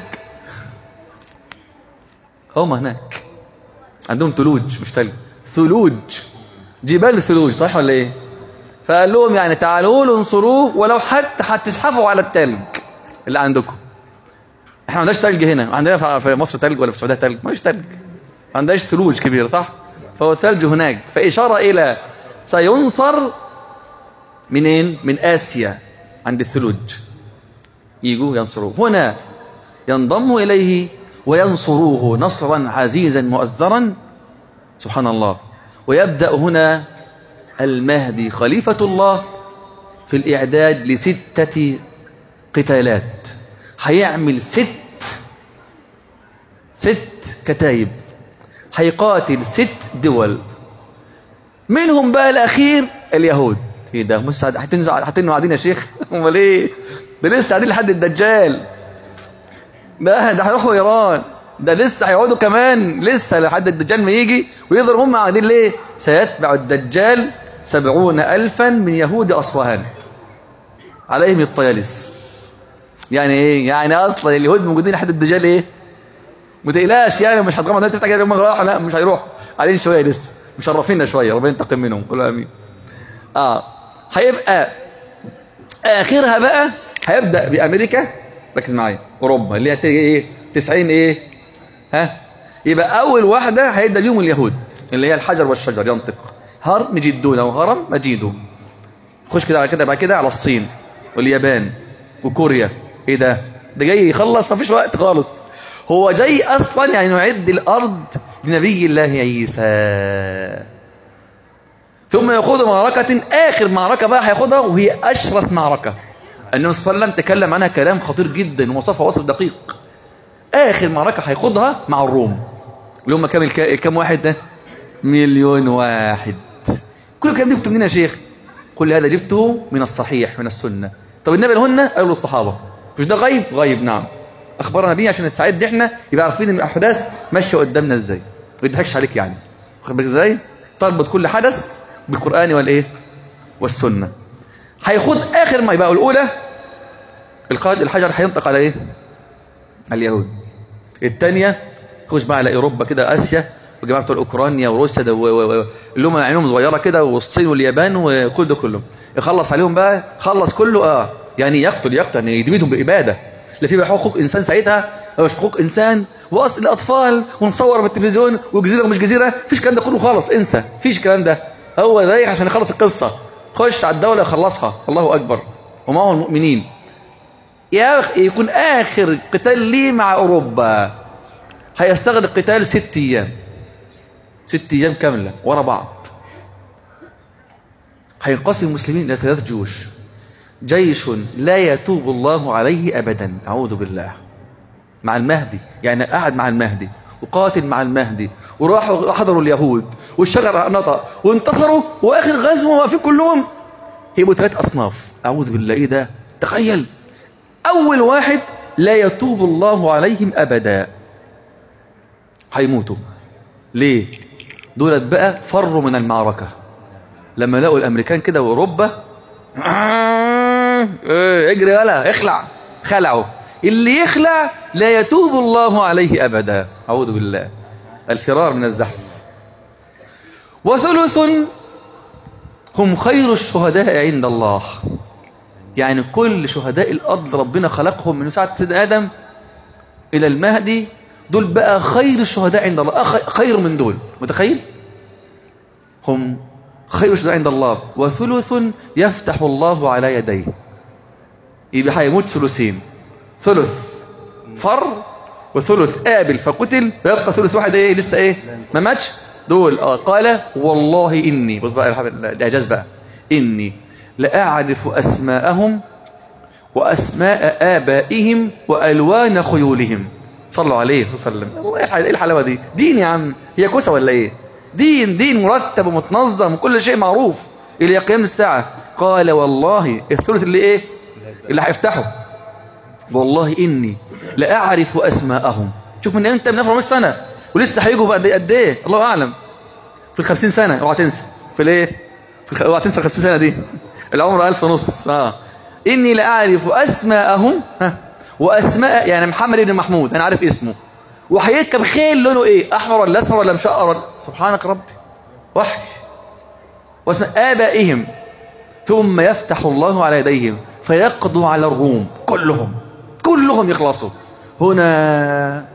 Speaker 1: هم هناك عندهم ثلوج مش ثلج ثلوج جبال ثلوج صح ولا ايه فقال لهم يعني تعالوا له انصروه ولو حتى هتزحفوا على التلج اللي عندكم احنا ما عندناش تلج هنا عندنا في- في مصر تلج ولا في السعوديه تلج ما فيش تلج ما عندناش ثلوج كبيره صح فهو الثلج هناك فاشاره الى سينصر منين من اسيا عند الثلوج يجوا ينصروه هنا ينضم اليه وينصروه نصرا عزيزا مؤزرا سبحان الله ويبدا هنا المهدي خليفة الله في الإعداد لستة قتالات هيعمل ست ست كتايب هيقاتل ست دول منهم بقى الأخير اليهود ايه ده مش هتنزع هتنوا قاعدين يا شيخ امال ايه ده لسه قاعدين لحد الدجال ده ده هيروحوا ايران ده لسه هيقعدوا كمان لسه لحد الدجال ما يجي ويفضلوا هم قاعدين ليه سيتبع الدجال سبعون ألفا من يهود أصفهان عليهم الطيالس يعني ايه يعني اصلا اليهود موجودين لحد الدجال ايه ما تقلقش يعني مش هتغمض عينيك تفتح كده يوم راح لا مش هيروح قاعدين شويه لسه مشرفينا شويه ربنا ينتقم منهم قولوا امين اه هيبقى اخرها بقى هيبدا بامريكا ركز معايا اوروبا اللي هتيجي ايه 90 ايه ها يبقى اول واحده هيبدا بيهم اليهود اللي هي الحجر والشجر ينطق هر مجدون او هرم مجيدو خش كده على كده بعد كده على الصين واليابان وكوريا ايه ده ده جاي يخلص ما فيش وقت خالص هو جاي اصلا يعني يعد الارض لنبي الله عيسى ثم يخوض معركة آخر معركة بقى هياخدها وهي أشرس معركة النبي صلى الله عليه وسلم تكلم عنها كلام خطير جدا ووصفها وصف دقيق آخر معركة هيخوضها مع الروم اللي هم كام الك... كام واحد ده مليون واحد كل الكلام ده جبته منين يا شيخ كل هذا جبته من الصحيح من السنة طب النبي لهن قالوا الصحابة مش ده غيب غيب نعم أخبرنا بيه عشان نستعد احنا يبقى عارفين ان الأحداث ماشية قدامنا ازاي ما يضحكش عليك يعني واخد بالك ازاي تربط كل حدث بالقرآن والايه والسنة هيخوض آخر ما يبقى الأولى القائد الحجر هينطق على ايه على اليهود الثانية يخش بقى على أوروبا كده آسيا وجماعة بتوع أوكرانيا وروسيا ده و- و- و- اللي هم عينهم صغيرة كده والصين واليابان وكل ده كله يخلص عليهم بقى خلص كله اه يعني يقتل يقتل يعني يدمدهم بإبادة لا في بقى حقوق إنسان ساعتها مش حقوق إنسان وأصل الأطفال ونصور بالتلفزيون وجزيرة ومش جزيرة مفيش الكلام ده كله خالص انسى مفيش الكلام ده هو رايح عشان يخلص القصة خش على الدولة يخلصها الله أكبر ومعه المؤمنين يا أخي يكون آخر قتال ليه مع أوروبا هيستغرق قتال ست أيام ست أيام كاملة ورا بعض هينقسم المسلمين إلى ثلاث جيوش جيش لا يتوب الله عليه أبدا أعوذ بالله مع المهدي يعني قعد مع المهدي وقاتل مع المهدي وراحوا حضروا اليهود والشجر نطق وانتصروا واخر غزوه واقفين كلهم هيبقوا ثلاث اصناف اعوذ بالله ايه ده تخيل اول واحد لا يتوب الله عليهم ابدا هيموتوا ليه دولت بقى فروا من المعركه لما لقوا الامريكان كده واوروبا إيه، اجري يلا اخلع خلعوا اللي يخلع لا يتوب الله عليه ابدا اعوذ بالله الفرار من الزحف وثلث هم خير الشهداء عند الله يعني كل شهداء الارض ربنا خلقهم من ساعه سيدنا ادم الى المهدي دول بقى خير الشهداء عند الله أخ- خير من دول متخيل هم خير شهداء عند الله وثلث يفتح الله على يديه يبقى هيموت ثلثين ثلث فر وثلث قابل فقتل ويبقى ثلث واحد ايه لسه ايه ما ماتش دول اه قال والله اني بص بقى الحب- الاعجاز بقى اني لاعرف اسماءهم واسماء ابائهم والوان خيولهم صلوا عليه صلى الله عليه وسلم هو ايه الح- إيه الحلاوه دي دين يا عم هي كوسه ولا ايه دين دين مرتب ومتنظم وكل شيء معروف الى قيام الساعه قال والله الثلث اللي ايه اللي هيفتحه والله إني لأعرف أسماءهم شوف من إمتى من 1400 سنة ولسه هيجوا بعد قد إيه الله أعلم في ال 50 سنة اوعى تنسى في الإيه في الخ... اوعى تنسى ال 50 سنة دي العمر 1000 ونص آه إني لأعرف أسماءهم ها وأسماء يعني محمد بن محمود أنا عارف اسمه وهيركب خيل لونه إيه أحمر ولا أسمر ولا مشقر ولا سبحانك ربي وحش واسماء آبائهم ثم يفتح الله على يديهم فيقضوا على الروم كلهم كلهم يخلصوا هنا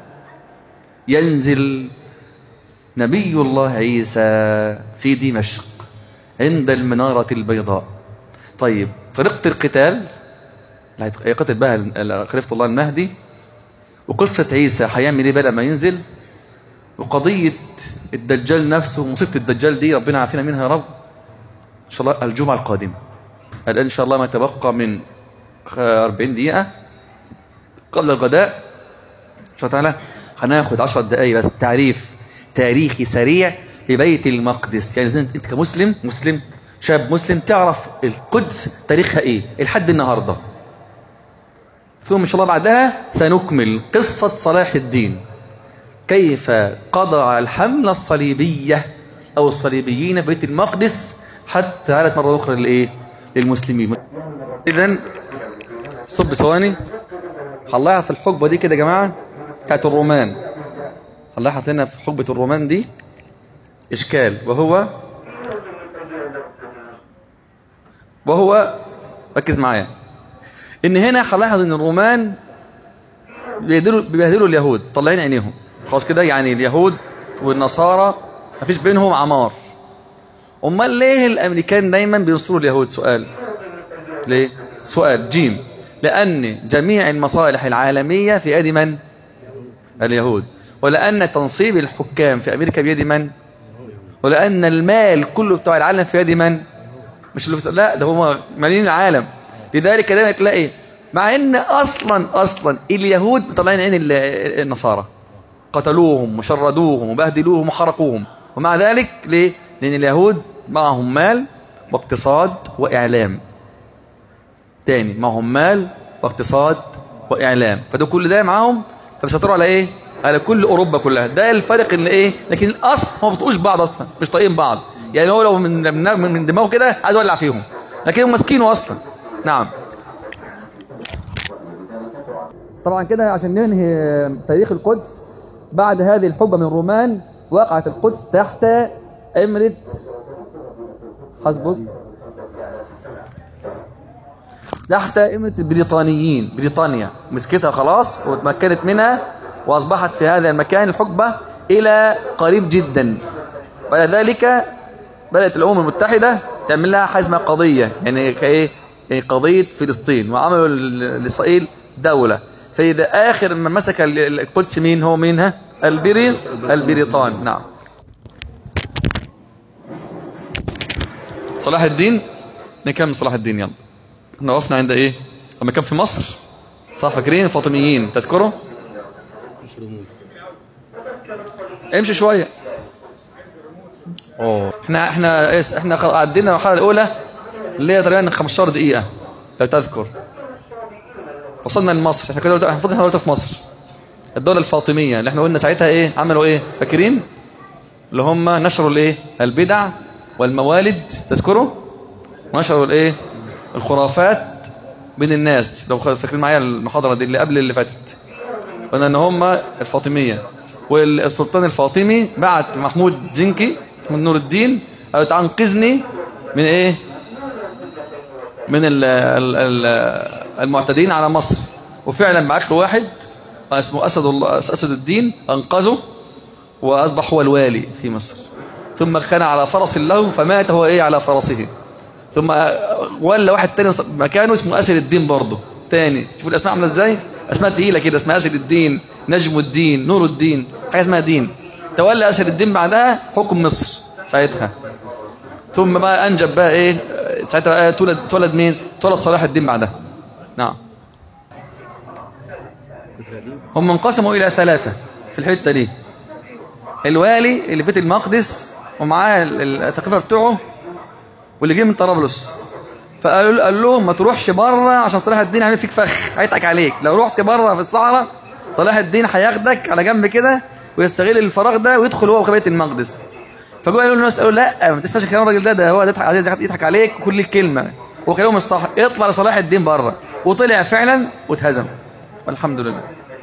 Speaker 1: ينزل نبي الله عيسى في دمشق عند المنارة البيضاء طيب طريقة القتال اللي هيقتل بها ال- خليفة الله المهدي وقصة عيسى هيعمل ايه بقى لما ينزل وقضية الدجال نفسه مصيبة الدجال دي ربنا عافينا منها يا رب إن شاء الله الجمعة القادمة الآن إن شاء الله ما تبقى من خ- 40 دقيقة قبل الغداء إن شاء الله تعالى هناخد 10 دقايق بس تعريف تاريخي سريع لبيت المقدس يعني زي أنت كمسلم مسلم شاب مسلم تعرف القدس تاريخها إيه لحد النهاردة ثم إن شاء الله بعدها سنكمل قصة صلاح الدين كيف قضى على الحملة الصليبية أو الصليبيين في بيت المقدس حتى عادت مرة أخرى للإيه؟ للمسلمين إذا صب ثواني هنلاحظ في الحقبة دي كده يا جماعة بتاعت الرومان هنلاحظ هنا في حقبة الرومان دي إشكال وهو وهو ركز معايا إن هنا هنلاحظ إن الرومان بيبهدلوا بيبهدلوا اليهود طلعين عينيهم خلاص كده يعني اليهود والنصارى مفيش بينهم عمار امال ليه الامريكان دايما بينصروا اليهود سؤال ليه سؤال جيم لان جميع المصالح العالميه في يد من اليهود ولان تنصيب الحكام في امريكا بيد من ولان المال كله بتاع العالم في يد من مش اللي في لا ده هم مالين العالم لذلك دايما تلاقي مع ان اصلا اصلا اليهود مطلعين عين ال- النصارى قتلوهم وشردوهم وبهدلوهم وحرقوهم ومع ذلك ليه لان اليهود معهم مال واقتصاد واعلام تاني معهم مال واقتصاد واعلام فده كل ده معاهم فبيسيطروا على ايه على كل اوروبا كلها ده الفرق اللي ايه لكن الاصل هم ما بيطقوش بعض اصلا مش طايقين بعض يعني هو لو من من, من دماغه كده عايز يولع فيهم لكن هم ماسكينه اصلا نعم طبعا كده عشان ننهي تاريخ القدس بعد هذه الحقبة من الرومان وقعت القدس تحت إمرة حسبك تحت إمرة البريطانيين بريطانيا مسكتها خلاص وتمكنت منها وأصبحت في هذا المكان الحقبة إلى قريب جدا بعد ذلك بدأت الأمم المتحدة تعمل لها حزمة قضية يعني كإيه يعني قضية فلسطين وعملوا ل- لإسرائيل دولة فإذا آخر من مسك ال- القدس مين هو مين ها البري البريطان نعم صلاح الدين نكمل صلاح الدين يلا احنا وقفنا عند ايه لما كان في مصر صح فاكرين الفاطميين تذكروا
Speaker 2: مش رموز
Speaker 1: امشي شويه اوه احنا احنا إيه احنا خل- عدينا المرحله الاولى اللي هي تقريبا 15 دقيقه لو تذكر وصلنا لمصر احنا كده دلوقتي- المفروض احنا دلوقتي في مصر الدوله الفاطميه اللي احنا قلنا ساعتها ايه عملوا ايه فاكرين اللي هم نشروا الايه البدع والموالد تذكروا نشروا الايه الخرافات بين الناس لو خ- فاكرين معايا المحاضره دي اللي قبل اللي فاتت قلنا ان هم الفاطميه والسلطان الفاطمي بعت محمود زنكي من نور الدين قال له تعال انقذني من ايه من ال ال ال المعتدين على مصر وفعلا بعت له واحد اسمه اسد الله اسد الدين انقذه واصبح هو الوالي في مصر ثم كان على فرس له فمات هو ايه على فرسه ثم ولا واحد تاني مكانه اسمه اسد الدين برضه تاني شوف الاسماء عامله ازاي اسماء تقيله كده اسمها اسد الدين نجم الدين نور الدين حاجه اسمها دين تولى اسد الدين بعدها حكم مصر ساعتها ثم بقى انجب بقى ايه ساعتها بقى تولد تولد مين تولد صلاح الدين بعدها نعم هم انقسموا الى ثلاثه في الحته دي الوالي اللي في بيت المقدس ومعاه الثقافه بتوعه واللي جه من طرابلس فقال قال لهم ما تروحش بره عشان صلاح الدين هيعمل فيك فخ هيضحك عليك لو رحت بره في الصحراء صلاح الدين هياخدك على جنب كده ويستغل الفراغ ده ويدخل هو بيت المقدس فجوا قالوا للناس قالوا لا ما تسمعش كلام الراجل ده ده هو يضحك عايز يضحك عليك وكل الكلمه هو كلامهم الصح اطلع لصلاح الدين بره وطلع فعلا واتهزم والحمد لله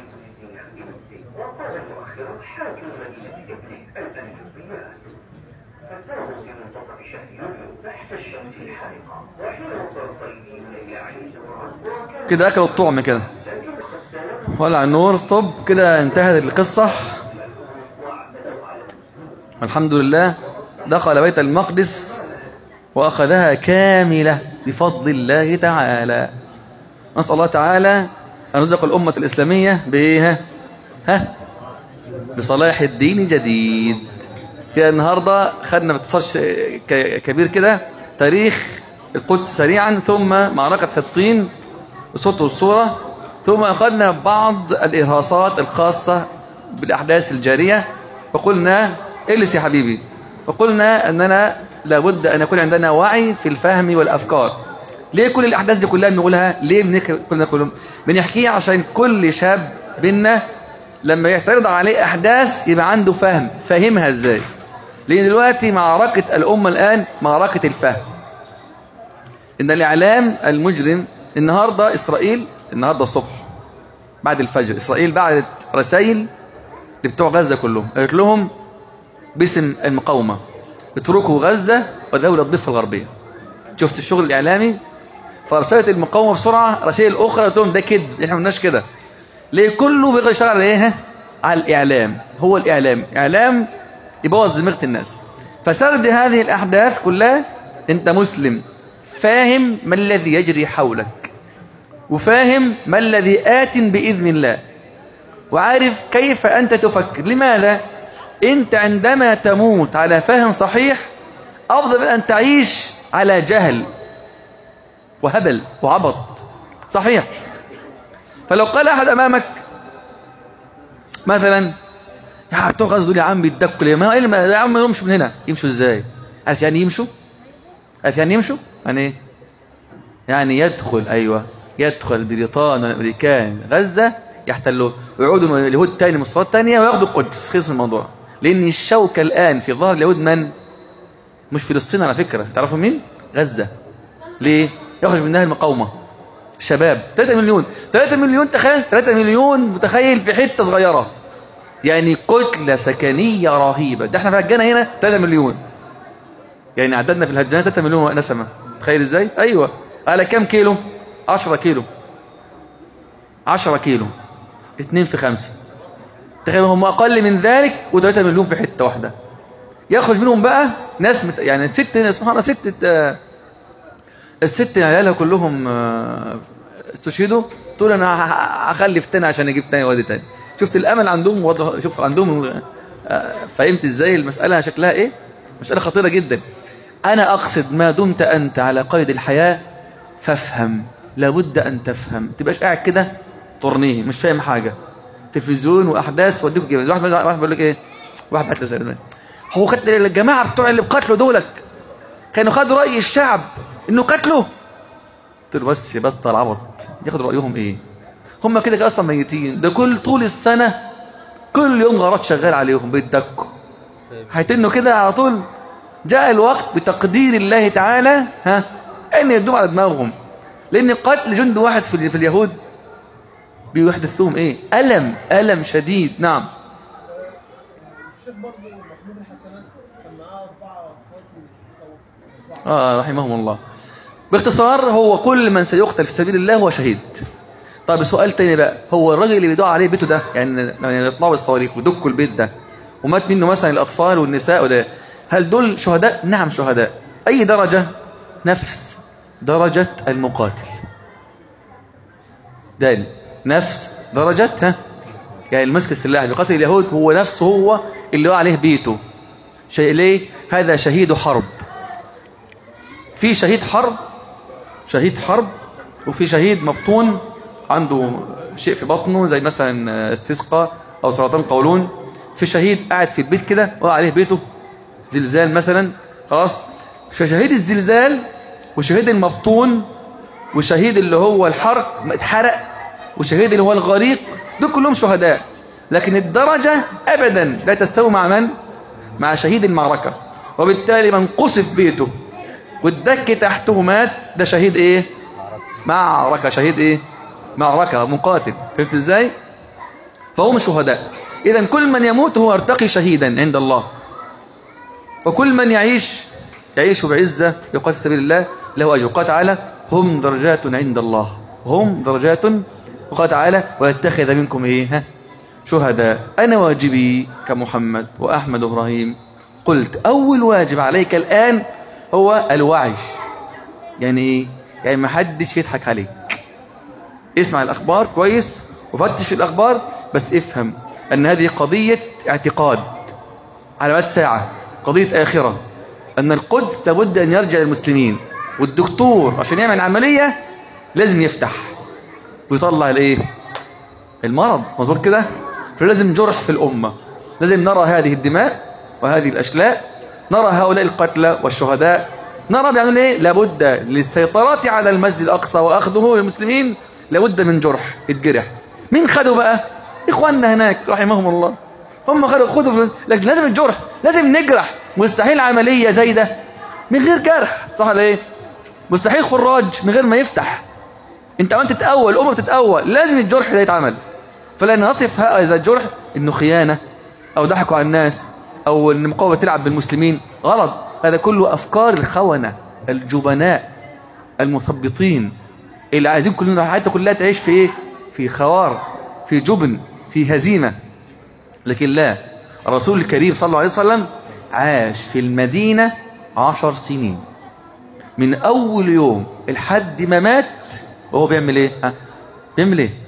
Speaker 1: كده اكلوا الطعم كده ولع النور ستوب كده انتهت القصة الحمد لله دخل بيت المقدس وأخذها كاملة بفضل الله تعالى نسأل الله تعالى أن رزق الأمة الإسلامية بإيه ها بصلاح الدين جديد كده النهاردة خدنا باتصال كبير كده تاريخ القدس سريعا ثم معركة حطين الصوت والصورة ثم أخذنا بعض الإرهاصات الخاصة بالأحداث الجارية فقلنا اجلس يا حبيبي فقلنا أننا لابد أن يكون عندنا وعي في الفهم والأفكار ليه كل الأحداث دي كلها بنقولها ليه كلنا كلهم بنحكيها عشان كل شاب بينا لما يعترض عليه أحداث يبقى عنده فهم فاهمها إزاي لأن دلوقتي معركة الأمة الآن معركة الفهم إن الإعلام المجرم النهاردة إسرائيل النهاردة الصبح بعد الفجر إسرائيل بعدت رسائل لبتوع غزة كلهم قالت لهم باسم المقاومة اتركوا غزة وذهبوا للضفة الغربية شفت الشغل الإعلامي فارسلت المقاومة بسرعة رسائل أخرى قلت لهم ده كده احنا ما قلناش كده ليه كله بيقدر يشتغل على ايه على الإعلام هو الإعلام إعلام يبوظ دماغة الناس فسرد هذه الأحداث كلها أنت مسلم فاهم ما الذي يجري حولك وفاهم ما الذي آت بإذن الله وعارف كيف أنت تفكر لماذا؟ أنت عندما تموت على فهم صحيح أفضل من أن تعيش على جهل وهبل وعبط صحيح فلو قال أحد أمامك مثلا يا بتوع غزة دول يا عم بيتدكوا ليه ما يا عم يمشوا من هنا يمشوا ازاي عارف يعني يمشوا عارف يعني يمشوا يعني ايه يعني يدخل ايوه يدخل بريطانيا والامريكان غزه يحتلوا ويعودوا اليهود تاني مصرات تانية وياخدوا القدس خلص الموضوع لان الشوكه الان في ظهر اليهود من مش فلسطين على فكره تعرفوا مين غزه ليه يخرج منها المقاومه شباب 3 مليون 3 مليون تخيل 3 مليون متخيل في حته صغيره يعني كتله سكنيه رهيبه ده احنا في هجانا هنا 3 مليون يعني عددنا في الهجانات 3 مليون نسمه تخيل ازاي ايوه على كام كيلو 10 كيلو 10 كيلو 2 في 5 تخيل هم اقل من ذلك و3 مليون في حته واحده يخرج منهم بقى ناس مت... يعني ست سبحان الله ست آه، الست عيالها كلهم آه، استشهدوا تقول انا هخلف تاني عشان اجيب تاني وادي تاني شفت الامل عندهم وضع شوف عندهم آه، فهمت ازاي المساله شكلها ايه مساله خطيره جدا انا اقصد ما دمت انت على قيد الحياه فافهم لابد ان تفهم تبقاش قاعد كده طرنيه مش فاهم حاجه تلفزيون واحداث وديك جبل واحد واحد بيقول لك ايه واحد بعت لي هو خد الجماعه بتوع اللي بقتلوا دولت كانوا خدوا راي الشعب انه قتلوا قلت له بس يبطل عبط ياخد رايهم ايه هم كده كده اصلا ميتين ده كل طول السنه كل يوم غارات شغال عليهم بيتدكوا هيتنوا كده على طول جاء الوقت بتقدير الله تعالى ها ان يدوم على دماغهم لان قتل جند واحد في, في اليهود بيحدث لهم ايه الم الم شديد نعم
Speaker 3: الشيخ برضه محمود الحسنات كان معاه اربعه اخوات
Speaker 1: آه رحمهم الله باختصار هو كل من سيقتل في سبيل الله هو شهيد طيب سؤال تاني بقى هو الراجل اللي بيدعوا عليه بيته ده يعني لما يطلعوا بالصواريخ ودكوا البيت ده ومات منه مثلا الاطفال والنساء وده هل دول شهداء نعم شهداء أي درجة نفس درجة المقاتل دال نفس درجة ها يعني المسك السلاح بقتل اليهود هو نفسه هو اللي هو عليه بيته شيء ليه هذا شهيد حرب في شهيد حرب شهيد حرب وفي شهيد مبطون عنده شيء في بطنه زي مثلا استسقاء او سرطان قولون في شهيد قاعد في البيت كده وقع عليه بيته زلزال مثلا خلاص فشهيد الزلزال وشهيد المبطون وشهيد اللي هو الحرق اتحرق وشهيد اللي هو الغريق دول كلهم شهداء لكن الدرجة أبدا لا تستوي مع من؟ مع شهيد المعركة وبالتالي من قصف بيته والدك تحته مات ده شهيد ايه؟ معركة شهيد ايه؟ معركة مقاتل فهمت ازاي؟ فهم شهداء إذا كل من يموت هو يرتقي شهيدا عند الله وكل من يعيش يعيش بعزة يقاتل في سبيل الله له أجر قال تعالى هم درجات عند الله هم درجات وقال تعالى ويتخذ منكم إيه ها شهداء أنا واجبي كمحمد وأحمد وإبراهيم قلت أول واجب عليك الآن هو الوعي يعني إيه يعني ما حدش يضحك عليك اسمع الأخبار كويس وفتش في الأخبار بس افهم أن هذه قضية اعتقاد علامات ساعة قضية آخرة أن القدس لابد أن يرجع للمسلمين والدكتور عشان يعمل عملية لازم يفتح ويطلع الايه المرض مظبوط كده فلازم جرح في الأمة لازم نرى هذه الدماء وهذه الأشلاء نرى هؤلاء القتلى والشهداء نرى بيعملوا ايه لابد للسيطرة على المسجد الأقصى وأخذه للمسلمين لابد من جرح يتجرح مين خدوا بقى إخواننا هناك رحمهم الله هم خدوا خدوا فلوس. لكن لازم الجرح لازم نجرح مستحيل عملية زي ده من غير جرح صح ولا ايه مستحيل خراج من غير ما يفتح انت عمال تتأول الأمة بتتأول لازم الجرح ده يتعمل فلا نصف هذا الجرح انه خيانة او ضحكوا على الناس او ان المقاومة تلعب بالمسلمين غلط هذا كله افكار الخونة الجبناء المثبطين اللي عايزين كلنا حياتنا كلها تعيش في ايه في خوار في جبن في هزيمة لكن لا الرسول الكريم صلى الله عليه وسلم عاش في المدينة عشر سنين من أول يوم لحد ما مات وهو بيعمل ايه ها؟ بيعمل ايه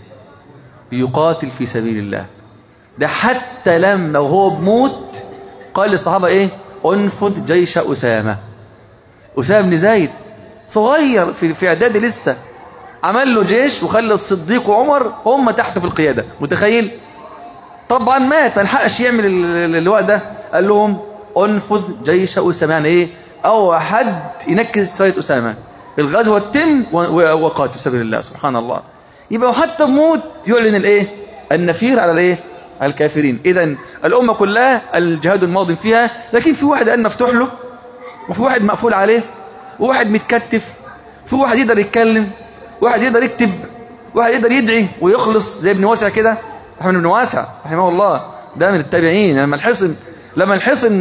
Speaker 1: بيقاتل في سبيل الله ده حتى لما وهو بموت قال للصحابة ايه انفذ جيش أسامة أسامة بن زيد صغير في في اعدادي لسه عمل له جيش وخلى الصديق وعمر هم تحته في القيادة متخيل طبعا مات ما لحقش يعمل اللواء ده قال لهم انفذ جيش أسامة يعني ايه او حد ينكز سيد أسامة الغزوة تتم وقاتل في سبيل الله سبحان الله يبقى حتى بموت يعلن الايه النفير على الايه على الكافرين اذا الامه كلها الجهاد الماضي فيها لكن في واحد قال مفتوح له وفي واحد مقفول عليه وواحد متكتف في واحد يقدر يتكلم واحد يقدر يكتب واحد يقدر يدعي ويخلص زي ابن واسع كده احمد بن واسع رحمه الله ده من التابعين لما الحصن لما الحصن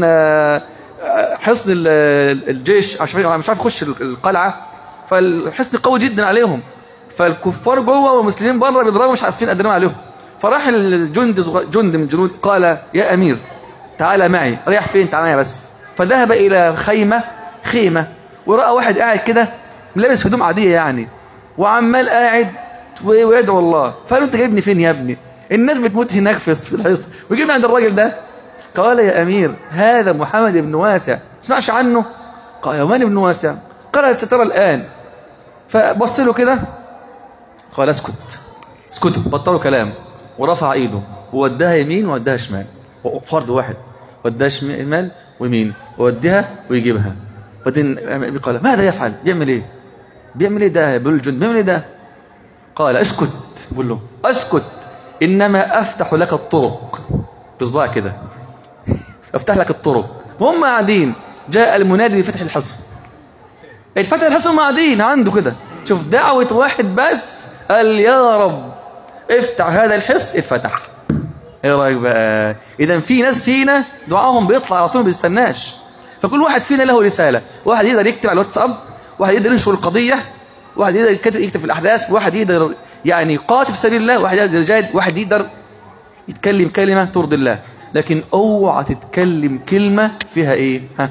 Speaker 1: حصن الجيش مش عارف يخش القلعه فالحصن قوي جدا عليهم فالكفار جوه والمسلمين بره بيضربوا مش عارفين قادرين عليهم فراح الجند جند من الجنود قال يا امير تعالى معي رايح فين تعالى معي بس فذهب الى خيمه خيمه وراى واحد قاعد كده لابس هدوم عاديه يعني وعمال قاعد ويدعو الله فقال له انت جايبني فين يا ابني الناس بتموت هناك في الحصن ويجيبني عند الراجل ده قال يا امير هذا محمد بن واسع تسمعش عنه قال يا من بن واسع قال سترى الان فبص له كده قال اسكت اسكتوا بطلوا كلام ورفع ايده ووداها يمين ووداها شمال فرد واحد وداها شمال ويمين ووديها ويجيبها بعدين قال ماذا يفعل بيعمل ايه بيعمل ايه ده بيقول الجند بيعمل ايه ده قال اسكت بقول له اسكت انما افتح لك الطرق بصباع كده افتح لك الطرق وهم قاعدين جاء المنادي بفتح الحصن اتفتح الحصن هم قاعدين عنده كده شوف دعوة واحد بس قال يا رب افتح هذا الحصن اتفتح ايه رايك بقى اذا في ناس فينا دعائهم بيطلع على طول ما بيستناش فكل واحد فينا له رساله واحد يقدر يكتب على الواتساب واحد يقدر ينشر القضيه واحد يقدر يكتب في الاحداث واحد يقدر يعني يقاتل في سبيل الله واحد يقدر يجاهد واحد يقدر يتكلم كلمه ترضي الله لكن اوعى تتكلم كلمة فيها ايه ها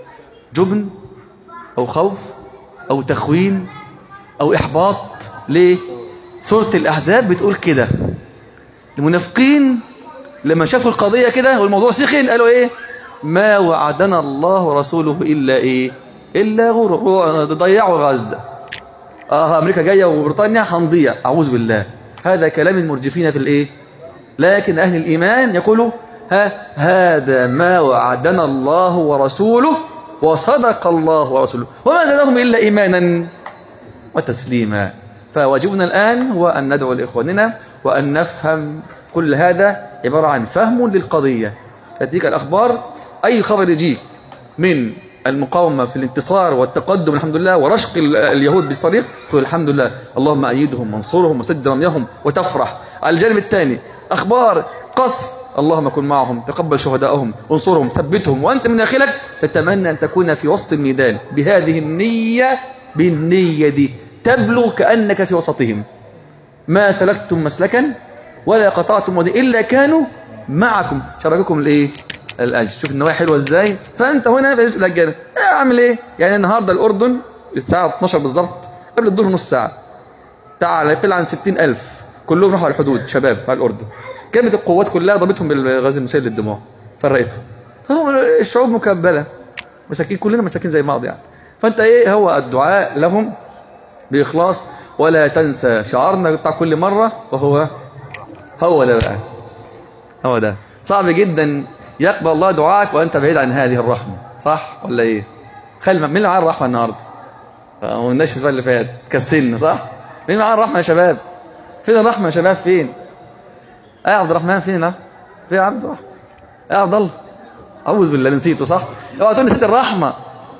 Speaker 1: جبن او خوف او تخوين او احباط ليه سورة الاحزاب بتقول كده المنافقين لما شافوا القضية كده والموضوع سخن قالوا ايه ما وعدنا الله ورسوله الا ايه الا غرور ضيعوا غزة اه امريكا جايه وبريطانيا هنضيع اعوذ بالله هذا كلام المرجفين في الايه لكن اهل الايمان يقولوا ها هذا ما وعدنا الله ورسوله وصدق الله ورسوله وما زادهم الا ايمانا وتسليما فواجبنا الان هو ان ندعو لاخواننا وان نفهم كل هذا عباره عن فهم للقضيه تاتيك الاخبار اي خبر يجيك من المقاومة في الانتصار والتقدم الحمد لله ورشق ال- اليهود بالصريخ تقول الحمد لله اللهم أيدهم وانصرهم وسد رميهم وتفرح على الجانب الثاني أخبار قصف اللهم كن معهم تقبل شهداءهم انصرهم ثبتهم وأنت من داخلك تتمنى أن تكون في وسط الميدان بهذه النية بالنية دي تبلغ كأنك في وسطهم ما سلكتم مسلكا ولا قطعتم ودي إلا كانوا معكم شارككم الايه الاجر شوف النوايا حلوه ازاي فانت هنا في الاجر اعمل ايه يعني النهارده الاردن الساعه 12 بالظبط قبل الظهر نص ساعه تعال يقل عن 60000 كلهم راحوا على الحدود شباب على الاردن كانت القوات كلها ضربتهم بالغاز المسيل للدماغ فرقتهم فهم الشعوب مكبله مساكين كلنا مساكين زي بعض يعني فانت ايه هو الدعاء لهم باخلاص ولا تنسى شعارنا بتاع كل مره وهو هو ده بقى هو ده صعب جدا يقبل الله دعائك وانت بعيد عن هذه الرحمه صح ولا ايه خلي مين اللي معاه الرحمه النهارده هو الناس الاسبوع اللي فات كسلنا صح مين معاه الرحمه يا شباب فين الرحمه يا شباب فين ايه يا عبد الرحمن فين ها فين يا عبد الرحمن ايه يا عبد الله اعوذ بالله نسيته صح اوعى تقول نسيت الرحمه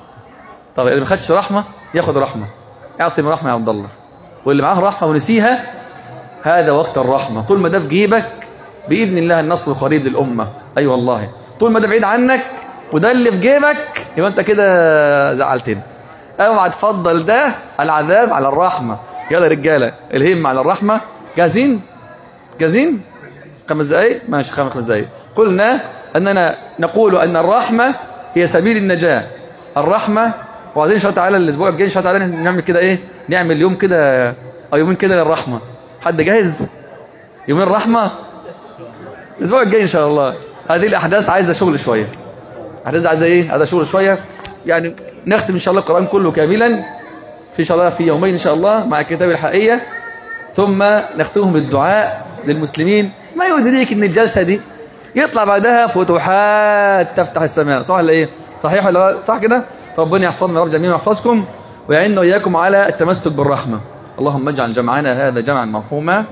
Speaker 1: طب اللي ما خدش رحمه ياخد رحمه اعطي من رحمه يا عبد الله واللي معاه رحمه ونسيها هذا وقت الرحمه طول ما ده في جيبك باذن الله النصر قريب للامه اي أيوة والله طول ما ده بعيد عنك وده اللي في جيبك يبقى انت كده زعلتني اوعى تفضل ده العذاب على الرحمه يلا يا رجاله الهم على الرحمه جاهزين جاهزين خمس دقايق ماشي خمس خمس دقايق قلنا اننا نقول ان الرحمه هي سبيل النجاه الرحمه وبعدين ان شاء الله تعالى الاسبوع الجاي ان شاء الله تعالى نعمل كده ايه نعمل يوم كده او يومين كده للرحمه حد جاهز يومين رحمه الاسبوع الجاي ان شاء الله هذه الاحداث عايزه شغل شويه احداث عايزه ايه عايزه شغل شويه يعني نختم ان شاء الله القران كله كاملا في شاء الله في يومين ان شاء الله مع الكتاب الحقيقيه ثم نختمهم بالدعاء للمسلمين ما يدريك ان الجلسه دي يطلع بعدها فتوحات تفتح السماء صح ولا ايه صحيح ولا لا؟ صح كده ربنا يحفظنا يا رب جميعا ويحفظكم ويعيننا واياكم على التمسك بالرحمه اللهم اجعل جمعنا هذا جمعا مرحوما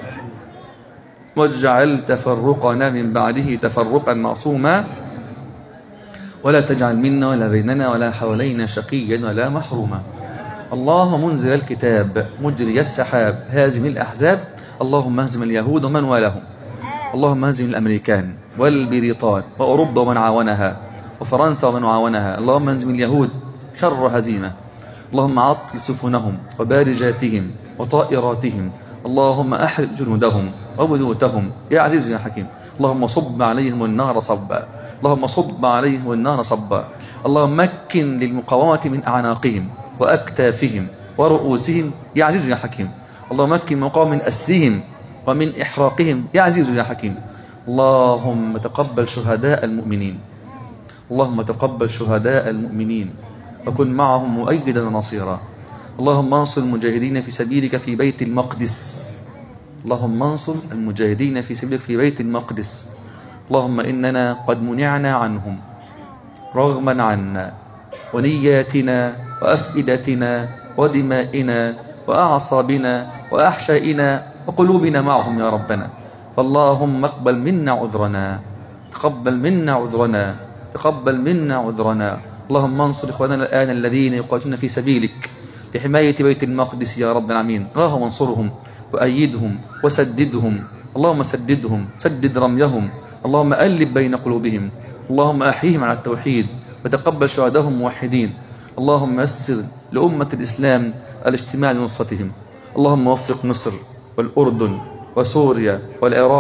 Speaker 1: واجعل تفرقنا من بعده تفرقا معصوما ولا تجعل منا ولا بيننا ولا حوالينا شقيا ولا محروما اللهم منزل الكتاب مجري السحاب هازم الأحزاب اللهم اهزم اليهود ومن والاهم اللهم اهزم الأمريكان والبريطان وأوروبا ومن عاونها وفرنسا ومن عاونها اللهم اهزم اليهود شر هزيمة اللهم عطل سفنهم وبارجاتهم وطائراتهم اللهم أحرق جنودهم وبيوتهم يا عزيز يا حكيم اللهم صب عليهم النار صبا اللهم صب عليهم النار صبا اللهم مكن للمقاومة من أعناقهم وأكتافهم ورؤوسهم يا عزيز يا حكيم اللهم مكن مقاوم من أسرهم ومن إحراقهم يا عزيز يا حكيم اللهم تقبل شهداء المؤمنين اللهم تقبل شهداء المؤمنين وكن معهم مؤيدا ونصيرا اللهم انصر المجاهدين في سبيلك في بيت المقدس اللهم انصر المجاهدين في سبيلك في بيت المقدس اللهم إننا قد منعنا عنهم رغما عنا ونياتنا وأفئدتنا ودمائنا وأعصابنا وأحشائنا وقلوبنا معهم يا ربنا فاللهم اقبل منا عذرنا تقبل منا عذرنا تقبل منا عذرنا اللهم انصر إخواننا الآن الذين يقاتلون في سبيلك لحماية بيت المقدس يا رب العالمين اللهم انصرهم وأيدهم وسددهم اللهم سددهم سدد رميهم اللهم ألب بين قلوبهم اللهم أحيهم على التوحيد وتقبل شهداهم موحدين اللهم يسر لأمة الإسلام الاجتماع لنصرتهم اللهم وفق مصر والأردن وسوريا والعراق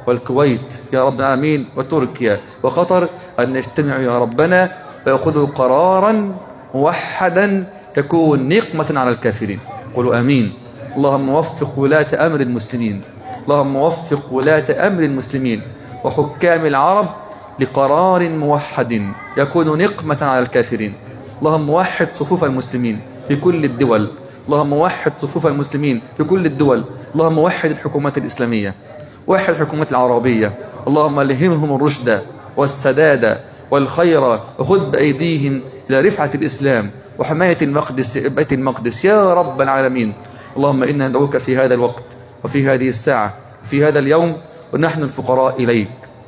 Speaker 1: والكويت يا رب العالمين وتركيا وقطر أن يجتمعوا يا ربنا ويأخذوا قرارا موحدا تكون نقمة على الكافرين قولوا آمين اللهم وفق ولاة أمر المسلمين اللهم وفق ولاة أمر المسلمين وحكام العرب لقرار موحد يكون نقمة على الكافرين اللهم وحد صفوف المسلمين في كل الدول اللهم وحد صفوف المسلمين في كل الدول اللهم وحد الحكومات الإسلامية وحد الحكومات العربية اللهم الهمهم الرشد والسداد والخير وخذ بأيديهم إلى رفعة الإسلام وحماية المقدس بيت المقدس يا رب العالمين اللهم إنا ندعوك في هذا الوقت وفي هذه الساعة في هذا اليوم ونحن الفقراء إليك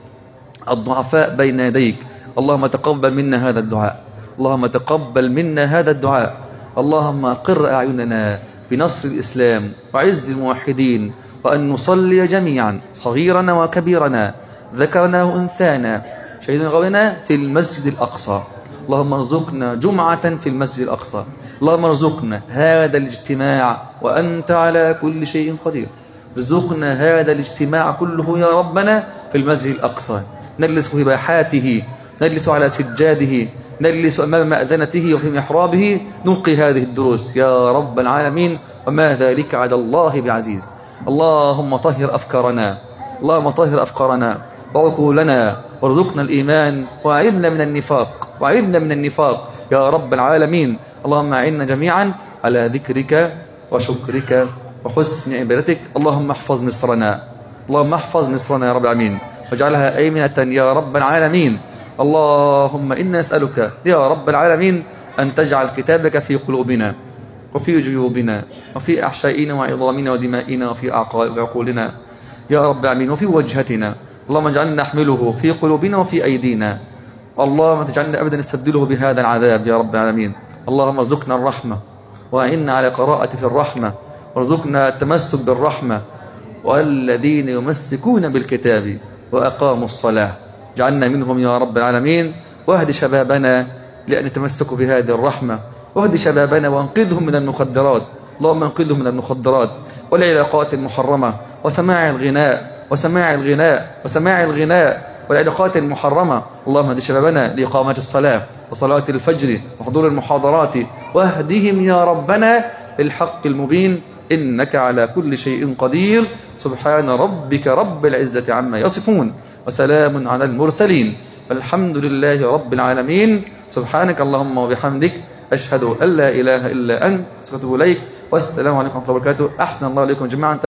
Speaker 1: الضعفاء بين يديك اللهم تقبل منا هذا الدعاء اللهم تقبل منا هذا الدعاء اللهم قر أعيننا بنصر الإسلام وعز الموحدين وأن نصلي جميعا صغيرنا وكبيرنا ذكرنا وأنثانا شهدنا غوينا في المسجد الأقصى اللهم ارزقنا جمعة في المسجد الأقصى اللهم ارزقنا هذا الاجتماع وأنت على كل شيء قدير ارزقنا هذا الاجتماع كله يا ربنا في المسجد الأقصى نجلس في باحاته نجلس على سجاده نجلس أمام مأذنته وفي محرابه نلقي هذه الدروس يا رب العالمين وما ذلك على الله بعزيز اللهم طهر أفكارنا اللهم طهر أفكارنا وعقولنا وارزقنا الإيمان وأعذنا من النفاق وأعذنا من النفاق يا رب العالمين اللهم أعنا جميعا على ذكرك وشكرك وحسن عبادتك اللهم احفظ مصرنا اللهم احفظ مصرنا يا رب العالمين واجعلها أيمنة يا رب العالمين اللهم إنا نسألك يا رب العالمين أن تجعل كتابك في قلوبنا وفي جيوبنا وفي أحشائنا وعظامنا ودمائنا وفي أعقال- عقولنا يا رب العالمين وفي وجهتنا اللهم اجعلنا نحمله في قلوبنا وفي أيدينا اللهم تجعلنا أبدا نستبدله بهذا العذاب يا رب العالمين اللهم ارزقنا الرحمة وإنا على قراءة في الرحمة وارزقنا التمسك بالرحمة والذين يمسكون بالكتاب وأقاموا الصلاة جعلنا منهم يا رب العالمين واهد شبابنا لأن يتمسكوا بهذه الرحمة واهد شبابنا وانقذهم من المخدرات اللهم انقذهم من المخدرات والعلاقات المحرمة وسماع الغناء وسماع الغناء وسماع الغناء والعلاقات المحرمة اللهم اهد شبابنا لإقامة الصلاة وصلاة الفجر وحضور المحاضرات واهدهم يا ربنا للحق المبين إنك على كل شيء قدير سبحان ربك رب العزة عما يصفون وسلام على المرسلين والحمد لله رب العالمين سبحانك اللهم وبحمدك أشهد أن لا إله إلا أنت أستغفرك إليك والسلام عليكم ورحمة الله وبركاته أحسن الله عليكم جميعا